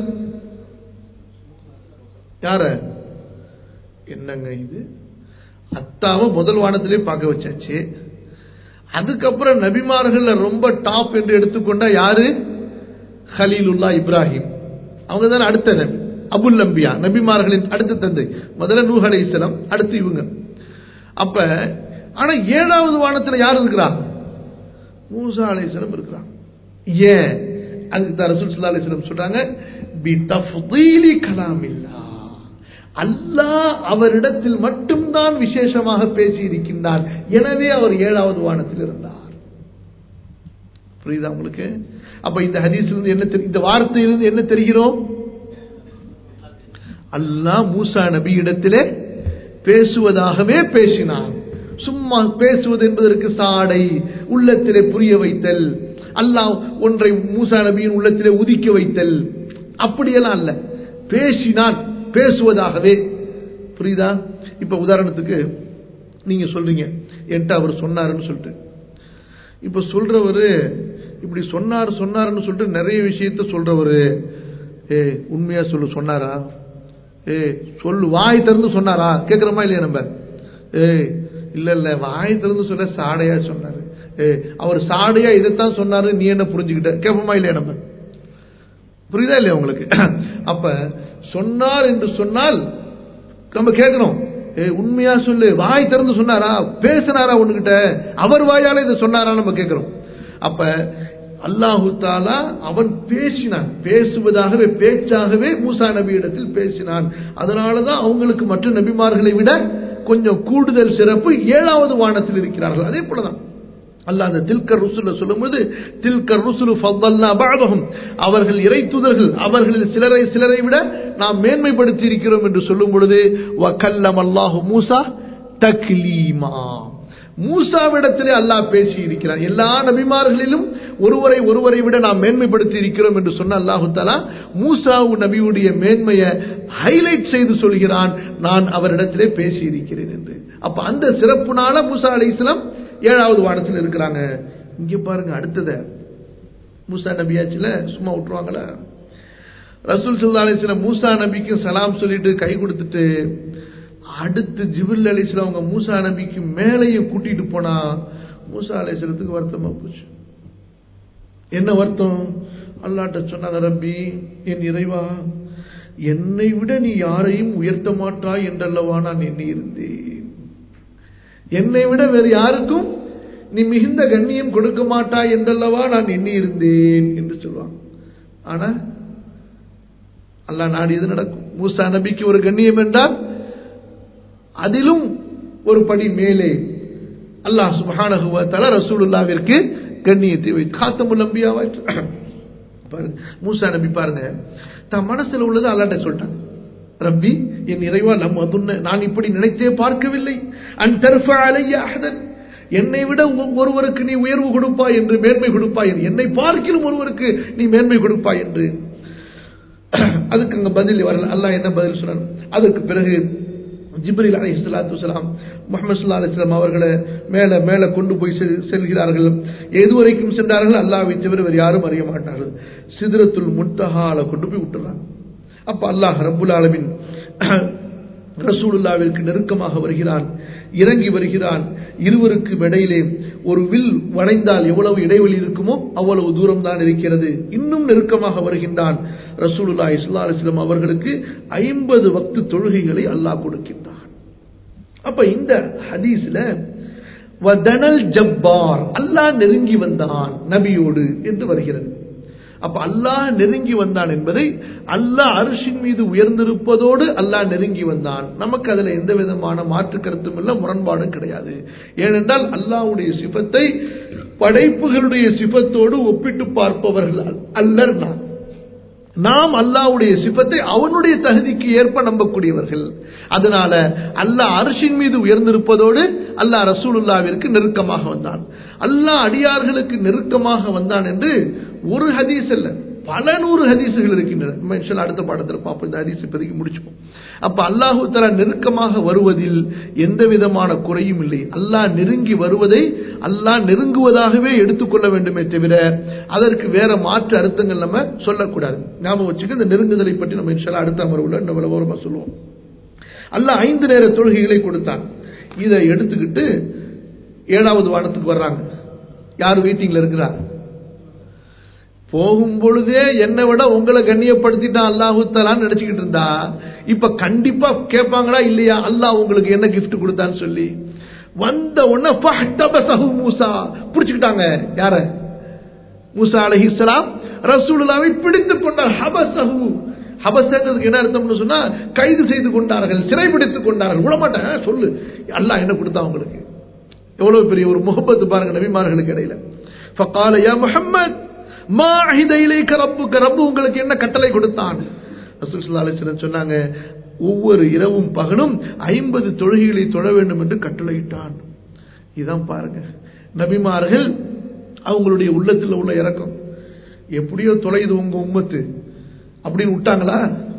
யார என்னங்க இது அத்தாவை முதல் வானத்திலே பார்க்க வச்சாச்சு அதுக்கப்புறம் நபிமார்கள் ரொம்ப டாப் என்று எடுத்துக்கொண்டா யாரு ஹலீலுல்லா இப்ராஹிம் அவங்க தான் அடுத்த நபி அபுல் நம்பியா நபிமார்களின் அடுத்த தந்தை முதல்ல நூஹ் அலை இஸ்லாம் அடுத்து இவங்க அப்ப ஆனா ஏழாவது வானத்துல யார் இருக்கிறா மூசா அலை இஸ்லாம் இருக்கிறாங்க ஏன் அதுக்கு தான் ரசூல் சல்லா அலிஸ்லம் சொல்றாங்க பி தஃதீலி கலாமில்லா அல்லாஹ் அவரிடத்தில் மட்டும்தான் விசேஷமாக பேசி இருக்கின்றார் எனவே அவர் ஏழாவது வானத்தில் இருந்தார் புரியுதா உங்களுக்கு அப்ப இந்த ஹதீஸிலிருந்து என்ன இந்த வார்த்தையிலிருந்து என்ன தெரிகிறோம் அல்லாஹ் மூசா நபி இடத்திலே பேசுவதாகவே பேசினான் சும்மா பேசுவது என்பதற்கு சாடை உள்ளத்திலே புரிய வைத்தல் அல்லாஹ் ஒன்றை மூசா நபியின் உள்ளத்திலே உதிக்க வைத்தல் அப்படியெல்லாம் அல்ல பேசினான் பேசுவதாகவே புரியுதா இப்ப உதாரணத்துக்கு நீங்க சொல்றீங்க என்கிட்ட அவர் சொன்னாருன்னு சொல்லிட்டு இப்ப சொல்றவரு இப்படி சொன்னார் சொன்னாருன்னு சொல்லிட்டு நிறைய விஷயத்த சொல்றவரு ஏ உண்மையா சொல்லு சொன்னாரா ஏ சொல்லு வாய் திறந்து சொன்னாரா கேக்குறோமா இல்லையா நம்ம ஏ இல்ல இல்ல வாய் திறந்து சொல்ல சாடையா சொன்னாரு ஏ அவர் சாடையா இதைத்தான் சொன்னாரு நீ என்ன புரிஞ்சுக்கிட்ட கேட்போமா இல்லையா நம்ம புரியுதா இல்லையா உங்களுக்கு அப்ப சொன்னார் என்று சொன்னால் நம்ம கேட்கிறோம் ஏ உண்மையா சொல்லு வாய் திறந்து சொன்னாரா பேசினாரா உன்கிட்ட அவர் வாயால இதை சொன்னாரா நம்ம கேட்கிறோம் அப்ப அல்லாஹு தாலா அவன் பேசினான் பேசுவதாகவே பேச்சாகவே மூசா நபி இடத்தில் பேசினான் அதனாலதான் அவங்களுக்கு மற்ற நபிமார்களை விட கொஞ்சம் கூடுதல் சிறப்பு ஏழாவது வானத்தில் இருக்கிறார்கள் அதே போலதான் அல்ல அந்த தில்கர் ருசுல சொல்லும்போது தில்கர் ருசுலு ஃபல்லா பாதகம் அவர்கள் இறை தூதர்கள் அவர்களில் சிலரை சிலரை விட நாம் மேன்மைப்படுத்தி இருக்கிறோம் என்று சொல்லும் பொழுது வக்கல்லம் அல்லாஹு மூசா தக்லீமா மூசாவிடத்திலே அல்லாஹ் பேசி இருக்கிறான் எல்லா நபிமார்களிலும் ஒருவரை ஒருவரை விட நாம் மேன்மைப்படுத்தி இருக்கிறோம் என்று சொன்ன அல்லாஹு தாலா மூசாவு நபியுடைய மேன்மையை ஹைலைட் செய்து சொல்கிறான் நான் அவரிடத்திலே பேசி இருக்கிறேன் என்று அப்ப அந்த சிறப்புனால மூசா அலை இஸ்லாம் ஏழாவது வானத்தில் இருக்கிறாங்க இங்க பாருங்க அடுத்தத மூசா நபியாச்சுல சும்மா விட்டுருவாங்களா ரசூல் சல்லா அலிஸ்லாம் மூசா நபிக்கு சலாம் சொல்லிட்டு கை கொடுத்துட்டு அடுத்து ஜிபில் அலிஸ்லாம் அவங்க மூசா நபிக்கு மேலேயும் கூட்டிட்டு போனா மூசா அலிஸ்லத்துக்கு வருத்தமா போச்சு என்ன வருத்தம் அல்லாட்ட சொன்னாங்க ரப்பி என் இறைவா என்னை விட நீ யாரையும் உயர்த்த மாட்டாய் என்றல்லவா நான் எண்ணி இருந்தேன் என்னை விட வேறு யாருக்கும் நீ மிகுந்த கண்ணியம் கொடுக்க மாட்டாய் என்றல்லவா நான் எண்ணி இருந்தேன் என்று சொல்லுவாங்க ஆனா அல்லாஹ் நாடியது நடக்கும் மூசா நபிக்கு ஒரு கண்ணியம் என்றால் அதிலும் ஒரு படி மேலே அல்லாஹ் சுபஹானஹு தஆலா ரசூலுல்லாவிற்கு கண்ணியத்தை வை காத்தமுல் அம்பியாவா பாருங்க மூசா நபி பாருங்க தன் மனசுல உள்ளது அல்லாட்ட சொல்லிட்டாங்க ரப்பி என் இறைவா நம் அதுன்ன நான் இப்படி நினைத்தே பார்க்கவில்லை அன் தர்ஃபா அலைய அஹதன் என்னை விட ஒ- ஒருவருக்கு நீ உயர்வு கொடுப்பாய் என்று மேன்மை கொடுப்பாய் என்று என்னை பார்க்கிலும் ஒருவருக்கு நீ மேன்மை கொடுப்பாய் என்று அதுக்கு அங்க பதில் வரல அல்லாஹ் என்ன பதில் சொன்னார் அதுக்கு பிறகு ஜிப்ரில் அலை சலாத்து வலாம் முகமது சுல்லா அலிஸ்லாம் அவர்களை மேல மேல கொண்டு போய் செல்- செல்கிறார்கள் எது வரைக்கும் சென்றார்கள் அல்லாஹ்வை தவிர வேறு யாரும் அறிய மாட்டார்கள் சிதறத்துல் முன்தஹால கொண்டு போய் விட்டுறாங்க அப்ப அல்லாஹ் ரப்புல் ஆலமின் ரசூலுல்லாவிற்கு நெருக்கமாக வருகிறான் இறங்கி வருகிறான் இருவருக்கு இடையிலே ஒரு வில் வளைந்தால் எவ்வளவு இடைவெளி இருக்குமோ அவ்வளவு தூரம் தான் இருக்கிறது இன்னும் நெருக்கமாக வருகின்றான் ரசூலுல்லா இஸ்லா அலிஸ்லாம் அவர்களுக்கு ஐம்பது வக்து தொழுகைகளை அல்லாஹ் கொடுக்கின்றான் அப்ப இந்த ஹதீஸ்ல வதனல் ஜப்பார் அல்லாஹ் நெருங்கி வந்தான் நபியோடு என்று வருகிறது அப்ப அல்லாஹ் நெருங்கி வந்தான் என்பதை அல்லாஹ் அரிசின் மீது உயர்ந்திருப்பதோடு அல்லாஹ் நெருங்கி வந்தான் நமக்கு அதுல எந்த விதமான மாற்று கருத்தும் இல்ல முரண்பாடும் கிடையாது ஏனென்றால் அல்லாஹ்வுடைய சிபத்தை படைப்புகளுடைய சிபத்தோடு ஒப்பிட்டு பார்ப்பவர்கள் அல்ல- அல்லர் நாம் நாம் அல்லாஹ்வுடைய சிபத்தை அவனுடைய தகுதிக்கு ஏற்ப நம்பக்கூடியவர்கள் அதனால அல்லாஹ் அரிசின் மீது உயர்ந்திருப்பதோடு அல்லாஹ் ரசூலுல்லாவிற்கு நெருக்கமாக வந்தான் அல்லாஹ் அடியார்களுக்கு நெருக்கமாக வந்தான் என்று ஒரு ஹதீஸ் அல்ல பல நூறு ஹதீசுகள் இருக்கின்றன நம்ம இன்ஷா அல்லாஹ் அடுத்த பாடத்தில் பார்ப்போம் இந்த ஹதீஸ் இப்போதைக்கு முடிச்சுப்போம் அப்ப அல்லாஹு தஆலா நெருக்கமாக வருவதில் எந்த விதமான குறையும் இல்லை அல்லாஹ் நெருங்கி வருவதை அல்லாஹ் நெருங்குவதாகவே எடுத்துக்கொள்ள வேண்டுமே தவிர அதற்கு வேற மாற்று அர்த்தங்கள் நம்ம சொல்லக்கூடாது ஞாபகம் வச்சுக்க இந்த நெருங்குதலை பற்றி நம்ம இன்ஷா அல்லாஹ் அடுத்த அமர்வுல நம்ம விவரமா சொல்லுவோம் அல்லாஹ் ஐந்து நேர தொழுகைகளை கொடுத்தான் இதை எடுத்துக்கிட்டு ஏழாவது வானத்துக்கு வர்றாங்க யார் வெயிட்டிங்ல இருக்கிறா போகும் பொழுதே என்னை விட உங்களை கண்ணியப்படுத்திட்டான் அல்லாஹு தலான்னு நினைச்சுக்கிட்டு இருந்தா இப்ப கண்டிப்பா கேட்பாங்களா இல்லையா அல்லாஹ் உங்களுக்கு என்ன gift கொடுத்தான்னு சொல்லி வந்த உடனே ஃபஹ்தபஸஹு மூசா பிடிச்சுக்கிட்டாங்க யார மூசா அலைஹிஸ்ஸலாம் ரசூலுல்லாவை பிடித்துக் கொண்டார் ஹபஸஹு ஹபஸங்கிறதுக்கு என்ன அர்த்தம்னு சொன்னா கைது செய்து கொண்டார்கள் சிறைபிடித்துக் கொண்டார்கள் விடமாட்டேன் சொல்லு அல்லாஹ் என்ன கொடுத்தான் உங்களுக்கு எவ்வளவு பெரிய ஒரு முகப்பத்து பாருங்க நபிமார்களுக்கு இடையில ஃபகால யா முஹம்மத் மா அஹித இலைக்க ரப்புக்க ரப்பு உங்களுக்கு என்ன கட்டளை கொடுத்தான் ரசூல் ஸல்லல்லாஹு அலைஹி வஸல்லம் சொன்னாங்க ஒவ்வொரு இரவும் பகலும் ஐம்பது தொழுகைகளை தொழ வேண்டும் என்று கட்டளையிட்டான் இதான் பாருங்க நபிமார்கள் அவங்களுடைய உள்ளத்தில் உள்ள இறக்கம் எப்படியோ தொலைது உங்க உம்மத்து அப்படின்னு விட்டாங்களா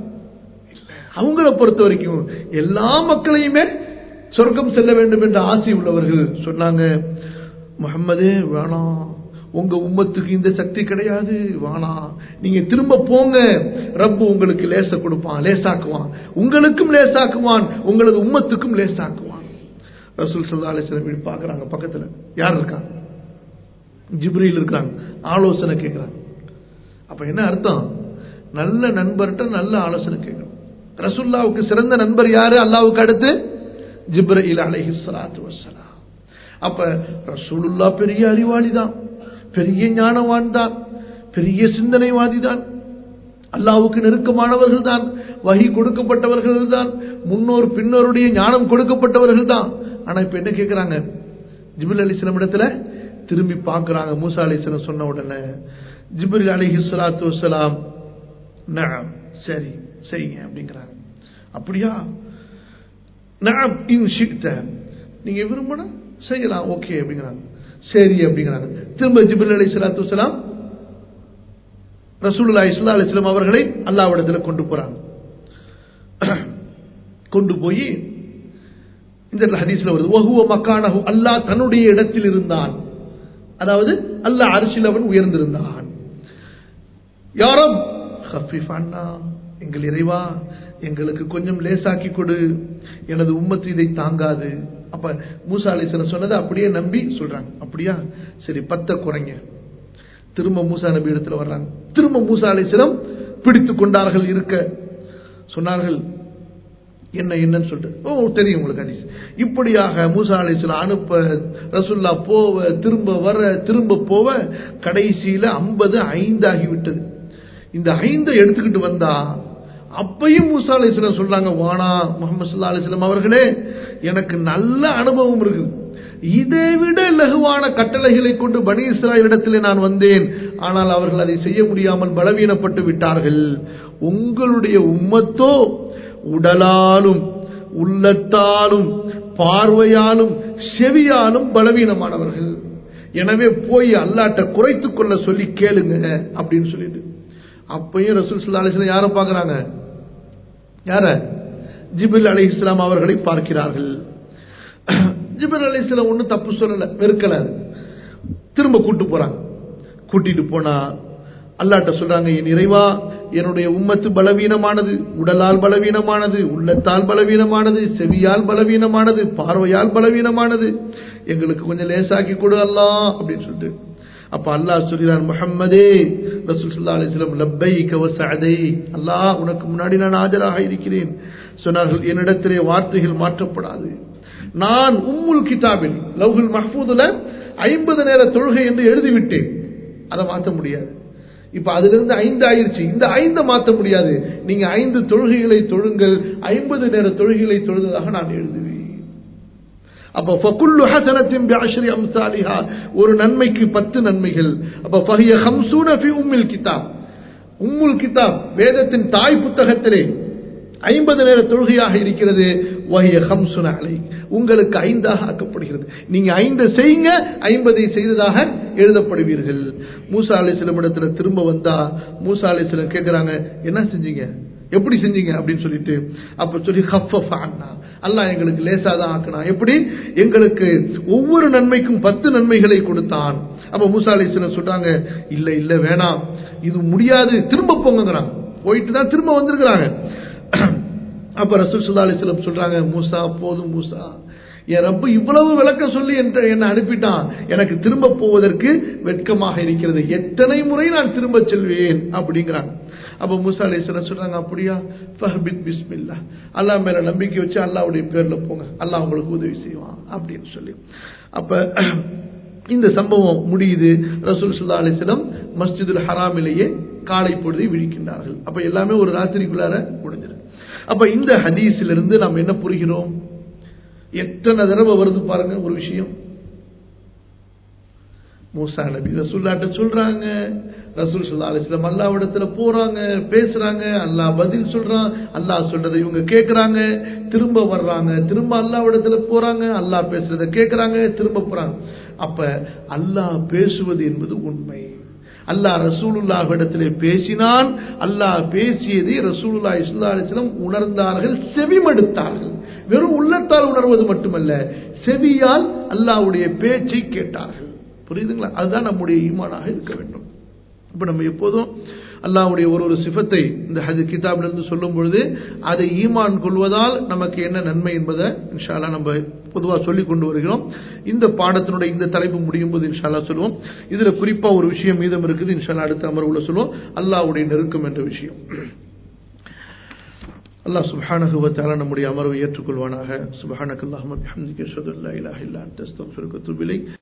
அவங்கள பொறுத்த வரைக்கும் எல்லா மக்களையுமே சொர்க்கம் செல்ல வேண்டும் என்ற ஆசை உள்ளவர்கள் சொன்னாங்க முகம்மதே வேணாம் உங்க உம்மத்துக்கு இந்த சக்தி கிடையாது வேணாம் நீங்க திரும்ப போங்க ரப்பு உங்களுக்கு லேச கொடுப்பான் லேசாக்குவான் உங்களுக்கும் லேசாக்குவான் உங்களது உம்மத்துக்கும் லேசாக்குவான் ரசூல் சல்லா அலிஸ்லம் பார்க்கறாங்க பக்கத்துல யார் இருக்காங்க ஜிப்ரீல் இருக்காங்க ஆலோசனை கேட்கிறாங்க அப்ப என்ன அர்த்தம் நல்ல நண்பர்கிட்ட நல்ல ஆலோசனை கேட்கணும் ரசுல்லாவுக்கு சிறந்த நண்பர் யாரு அல்லாவுக்கு அடுத்து ஜிப்ரீல் அலைஹி ஸலாத்து வஸ்ஸலாம் அப்ப ரசூலுல்லா பெரிய அறிவாளி தான் பெரிய ஞானவான் தான் பெரிய சிந்தனைவாதி தான் அல்லாவுக்கு நெருக்கமானவர்கள் தான் வகி கொடுக்கப்பட்டவர்கள் தான் முன்னோர் பின்னோருடைய ஞானம் கொடுக்கப்பட்டவர்கள் தான் ஆனா இப்ப என்ன கேட்கிறாங்க ஜிபில் அலிஸ்லம் இடத்துல திரும்பி பார்க்கறாங்க மூசா அலிஸ்லம் சொன்ன உடனே ஜிப்ரில் அலிஹி ஸலாத்து வஸ்ஸலாம் நஅம் சரி செய்யுங்க அப்படிங்கிறாங்க அப்படியா நஅம் இன் ஷிக்த நீங்க விரும்பினா செய்யலாம் ஓகே அப்படிங்கிறாங்க சரி அப்படிங்கிறாங்க திரும்ப ஜிபில் அலி சலாத்து வலாம் ரசூலுல்லா இஸ்லா அலிஸ்லாம் அவர்களை அல்லாவிடத்தில் கொண்டு போறாங்க கொண்டு போய் இந்த ஹதீஸ்ல வருது ஒஹுவ மக்கானஹு அல்லாஹ் தன்னுடைய இடத்தில் இருந்தான் அதாவது அல்லாஹ் அரிசில் அவன் உயர்ந்திருந்தான் யாரும் ஹஃபிஃப் அண்ணா எங்கள் இறைவா எங்களுக்கு கொஞ்சம் லேசாக்கி கொடு எனது உம்மத்து இதை தாங்காது அப்ப மூசா அலிஸ்லாம் சொன்னதை அப்படியே நம்பி சொல்றாங்க அப்படியா சரி பத்த குறைங்க திரும்ப மூசா நபி இடத்துல வர்றாங்க திரும்ப மூசா அலிஸ்லம் பிடித்து கொண்டார்கள் இருக்க சொன்னார்கள் என்ன என்னன்னு சொல்லிட்டு ஓ தெரியும் உங்களுக்கு ஹதீஸ் இப்படியாக மூசா அலிஸ்லாம் அனுப்ப ரசுல்லா போவ திரும்ப வர திரும்ப போவ கடைசியில ஐம்பது ஐந்து ஆகிவிட்டது இந்த ஐந்தை எடுத்துக்கிட்டு வந்தா அப்பையும் மூசா அலிஸ்லாம் சொல்றாங்க வானா முகமது சல்லா அலிஸ்லாம் அவர்களே எனக்கு நல்ல அனுபவம் இருக்குது இதை விட லகுவான கட்டளைகளை கொண்டு பனி இஸ்ராயலிடத்தில் நான் வந்தேன் ஆனால் அவர்கள் அதை செய்ய முடியாமல் பலவீனப்பட்டு விட்டார்கள் உங்களுடைய உம்மத்தோ உடலாலும் உள்ளத்தாலும் பார்வையாலும் செவியாலும் பலவீனமானவர்கள் எனவே போய் அல்லாட்ட குறைத்துக் கொள்ள சொல்லி கேளுங்க அப்படின்னு சொல்லிட்டு அப்பயும் ரசூல் சுல்லா அலிஸ்லாம் யாரை பார்க்கறாங்க யார ஜிபில் அலி இஸ்லாம் அவர்களை பார்க்கிறார்கள் ஜிபில் அலி இஸ்லாம் ஒன்றும் தப்பு சொல்லல வெறுக்கல திரும்ப கூட்டு போறாங்க கூட்டிட்டு போனா அல்லாட்ட சொல்றாங்க என் இறைவா என்னுடைய உம்மத்து பலவீனமானது உடலால் பலவீனமானது உள்ளத்தால் பலவீனமானது செவியால் பலவீனமானது பார்வையால் பலவீனமானது எங்களுக்கு கொஞ்சம் லேசாக்கி கொடு அல்லா அப்படின்னு சொல்லிட்டு அப்ப அல்லாஹ் சொல்கிறான் முஹம்மதே ரசூல் சல்லா அலிஸ்லாம் லப்பை கவசதை அல்லாஹ் உனக்கு முன்னாடி நான் ஆஜராக இருக்கிறேன் சொன்னார்கள் என்னிடத்திலே வார்த்தைகள் மாற்றப்படாது நான் உம்முல் கிதாபில் லவ்ஹுல் மஹ்பூதுல ஐம்பது நேர தொழுகை என்று எழுதிவிட்டேன் அதை மாற்ற முடியாது இப்ப அதுல இருந்து ஐந்து ஆயிருச்சு இந்த ஐந்தை மாற்ற முடியாது நீங்க ஐந்து தொழுகைகளை தொழுங்கள் ஐம்பது நேர தொழுகைகளை தொழுததாக நான் எழுதுவேன் அப்ப ஃபகுல்லு ஹசனத்தின் பிஅஷ்ரி அம்சாலிஹா ஒரு நன்மைக்கு பத்து நன்மைகள் அப்ப ஃபஹிய ஹம்சூன ஃபி உம்மில் கிதாப் உம்முல் கிதாப் வேதத்தின் தாய் புத்தகத்திலே ஐம்பது நேர தொழுகையாக இருக்கிறது வஹிய ஹம்சுன அலை உங்களுக்கு ஐந்தாக ஆக்கப்படுகிறது நீங்க ஐந்து செய்யுங்க ஐம்பதை செய்ததாக எழுதப்படுவீர்கள் மூசா அலிஸ்லம் இடத்துல திரும்ப வந்தா மூசா அலிஸ்லம் கேட்கிறாங்க என்ன செஞ்சீங்க எப்படி செஞ்சீங்க அப்படின்னு சொல்லிட்டு அப்ப சொல்லி ஹஃபஃப் அண்ணா அல்லாஹ் எங்களுக்கு லேசா தான் ஆக்கினா எப்படி எங்களுக்கு ஒவ்வொரு நன்மைக்கும் பத்து நன்மைகளை கொடுத்தான் அப்ப மூசா அலிஸ்லம் சொல்றாங்க இல்ல இல்ல வேணாம் இது முடியாது திரும்ப போங்கிறாங்க போயிட்டு தான் திரும்ப வந்திருக்கிறாங்க அப்ப ரசூல் சுல்லா அலிஸ்லம் சொல்றாங்க மூசா போதும் மூசா என் ரப்பு இவ்வளவு விளக்க சொல்லி என்று என்ன அனுப்பிட்டான் எனக்கு திரும்ப போவதற்கு வெட்கமாக இருக்கிறது எத்தனை முறை நான் திரும்ப செல்வேன் அப்படிங்கிறாங்க அப்ப மூசா அலிஸ்லாம் சொல்றாங்க அப்படியா ஃபஹபித் பிஸ்மில்லா அல்லாஹ் மேல நம்பிக்கை வச்சு அல்லாவுடைய பேர்ல போங்க அல்லாஹ் உங்களுக்கு உதவி செய்வான் அப்படின்னு சொல்லி அப்ப இந்த சம்பவம் முடியுது ரசூல் சுல்லா அலிஸ்லம் மஸ்ஜிதுல் ஹராமிலேயே காலை பொழுதை விழிக்கின்றார்கள் அப்ப எல்லாமே ஒரு ராத்திரிக்குள்ளார முடிஞ்சிருக்கு அப்ப இந்த ஹதீஸிலிருந்து நாம் என்ன புரிகிறோம் எத்தனை தடவை வருது பாருங்க ஒரு விஷயம் மூசா நபி ரசூல்லாட்ட சொல்றாங்க ரசூல் சுல்லா அலிஸ்லாம் அல்லாவிடத்துல போறாங்க பேசுறாங்க அல்லாஹ் பதில் சொல்றான் அல்லாஹ் சொல்றதை இவங்க கேட்கறாங்க திரும்ப வர்றாங்க திரும்ப அல்லாவிடத்துல போறாங்க அல்லாஹ் பேசுறத கேட்கறாங்க திரும்ப போறாங்க அப்ப அல்லாஹ் பேசுவது என்பது உண்மை அல்லாஹ் ரசூலுல்லாஹிடத்திலே பேசினான் அல்லாஹ் பேசியதை ரசூலுல்லா இஸ்லா அலிஸ்லம் உணர்ந்தார்கள் செவிமடுத்தார்கள் வெறும் உள்ளத்தால் உணர்வது மட்டுமல்ல செவியால் அல்லாஹ்வுடைய பேச்சை கேட்டார்கள் புரியுதுங்களா அதுதான் நம்முடைய ஈமானாக இருக்க வேண்டும் இப்ப நம்ம எப்போதும் அல்லாஹ்வுடைய ஒரு ஒரு சிஃபத்தை இந்த ஹஜ் கிதாப்ல இருந்து சொல்லும் பொழுது அதை ஈமான் கொள்வதால் நமக்கு என்ன நன்மை என்பதை இன்ஷால்லா நம்ம பொதுவாக சொல்லி கொண்டு வருகிறோம் இந்த பாடத்தினுடைய இந்த தலைப்பு முடியும் போது இன்ஷால்லா சொல்லுவோம் இதுல குறிப்பா ஒரு விஷயம் மீதம் இருக்குது இன்ஷால்லா அடுத்த அமர்வுல சொல்லுவோம் அல்லாஹ்வுடைய நெருக்கம் என்ற விஷயம் அல்லாஹ் சுப்ஹானஹு வ தஆலா நம்முடைய அமர்வை ஏற்றுக்கொள்வானாக சுப்ஹானக்கல்லாஹும்ம பிஹம்திக அஷ்ஹது அல்லா இலாஹா இல்லா அன்த அஸ்தக்ஃபிருக வ அத்தூபு இலைக்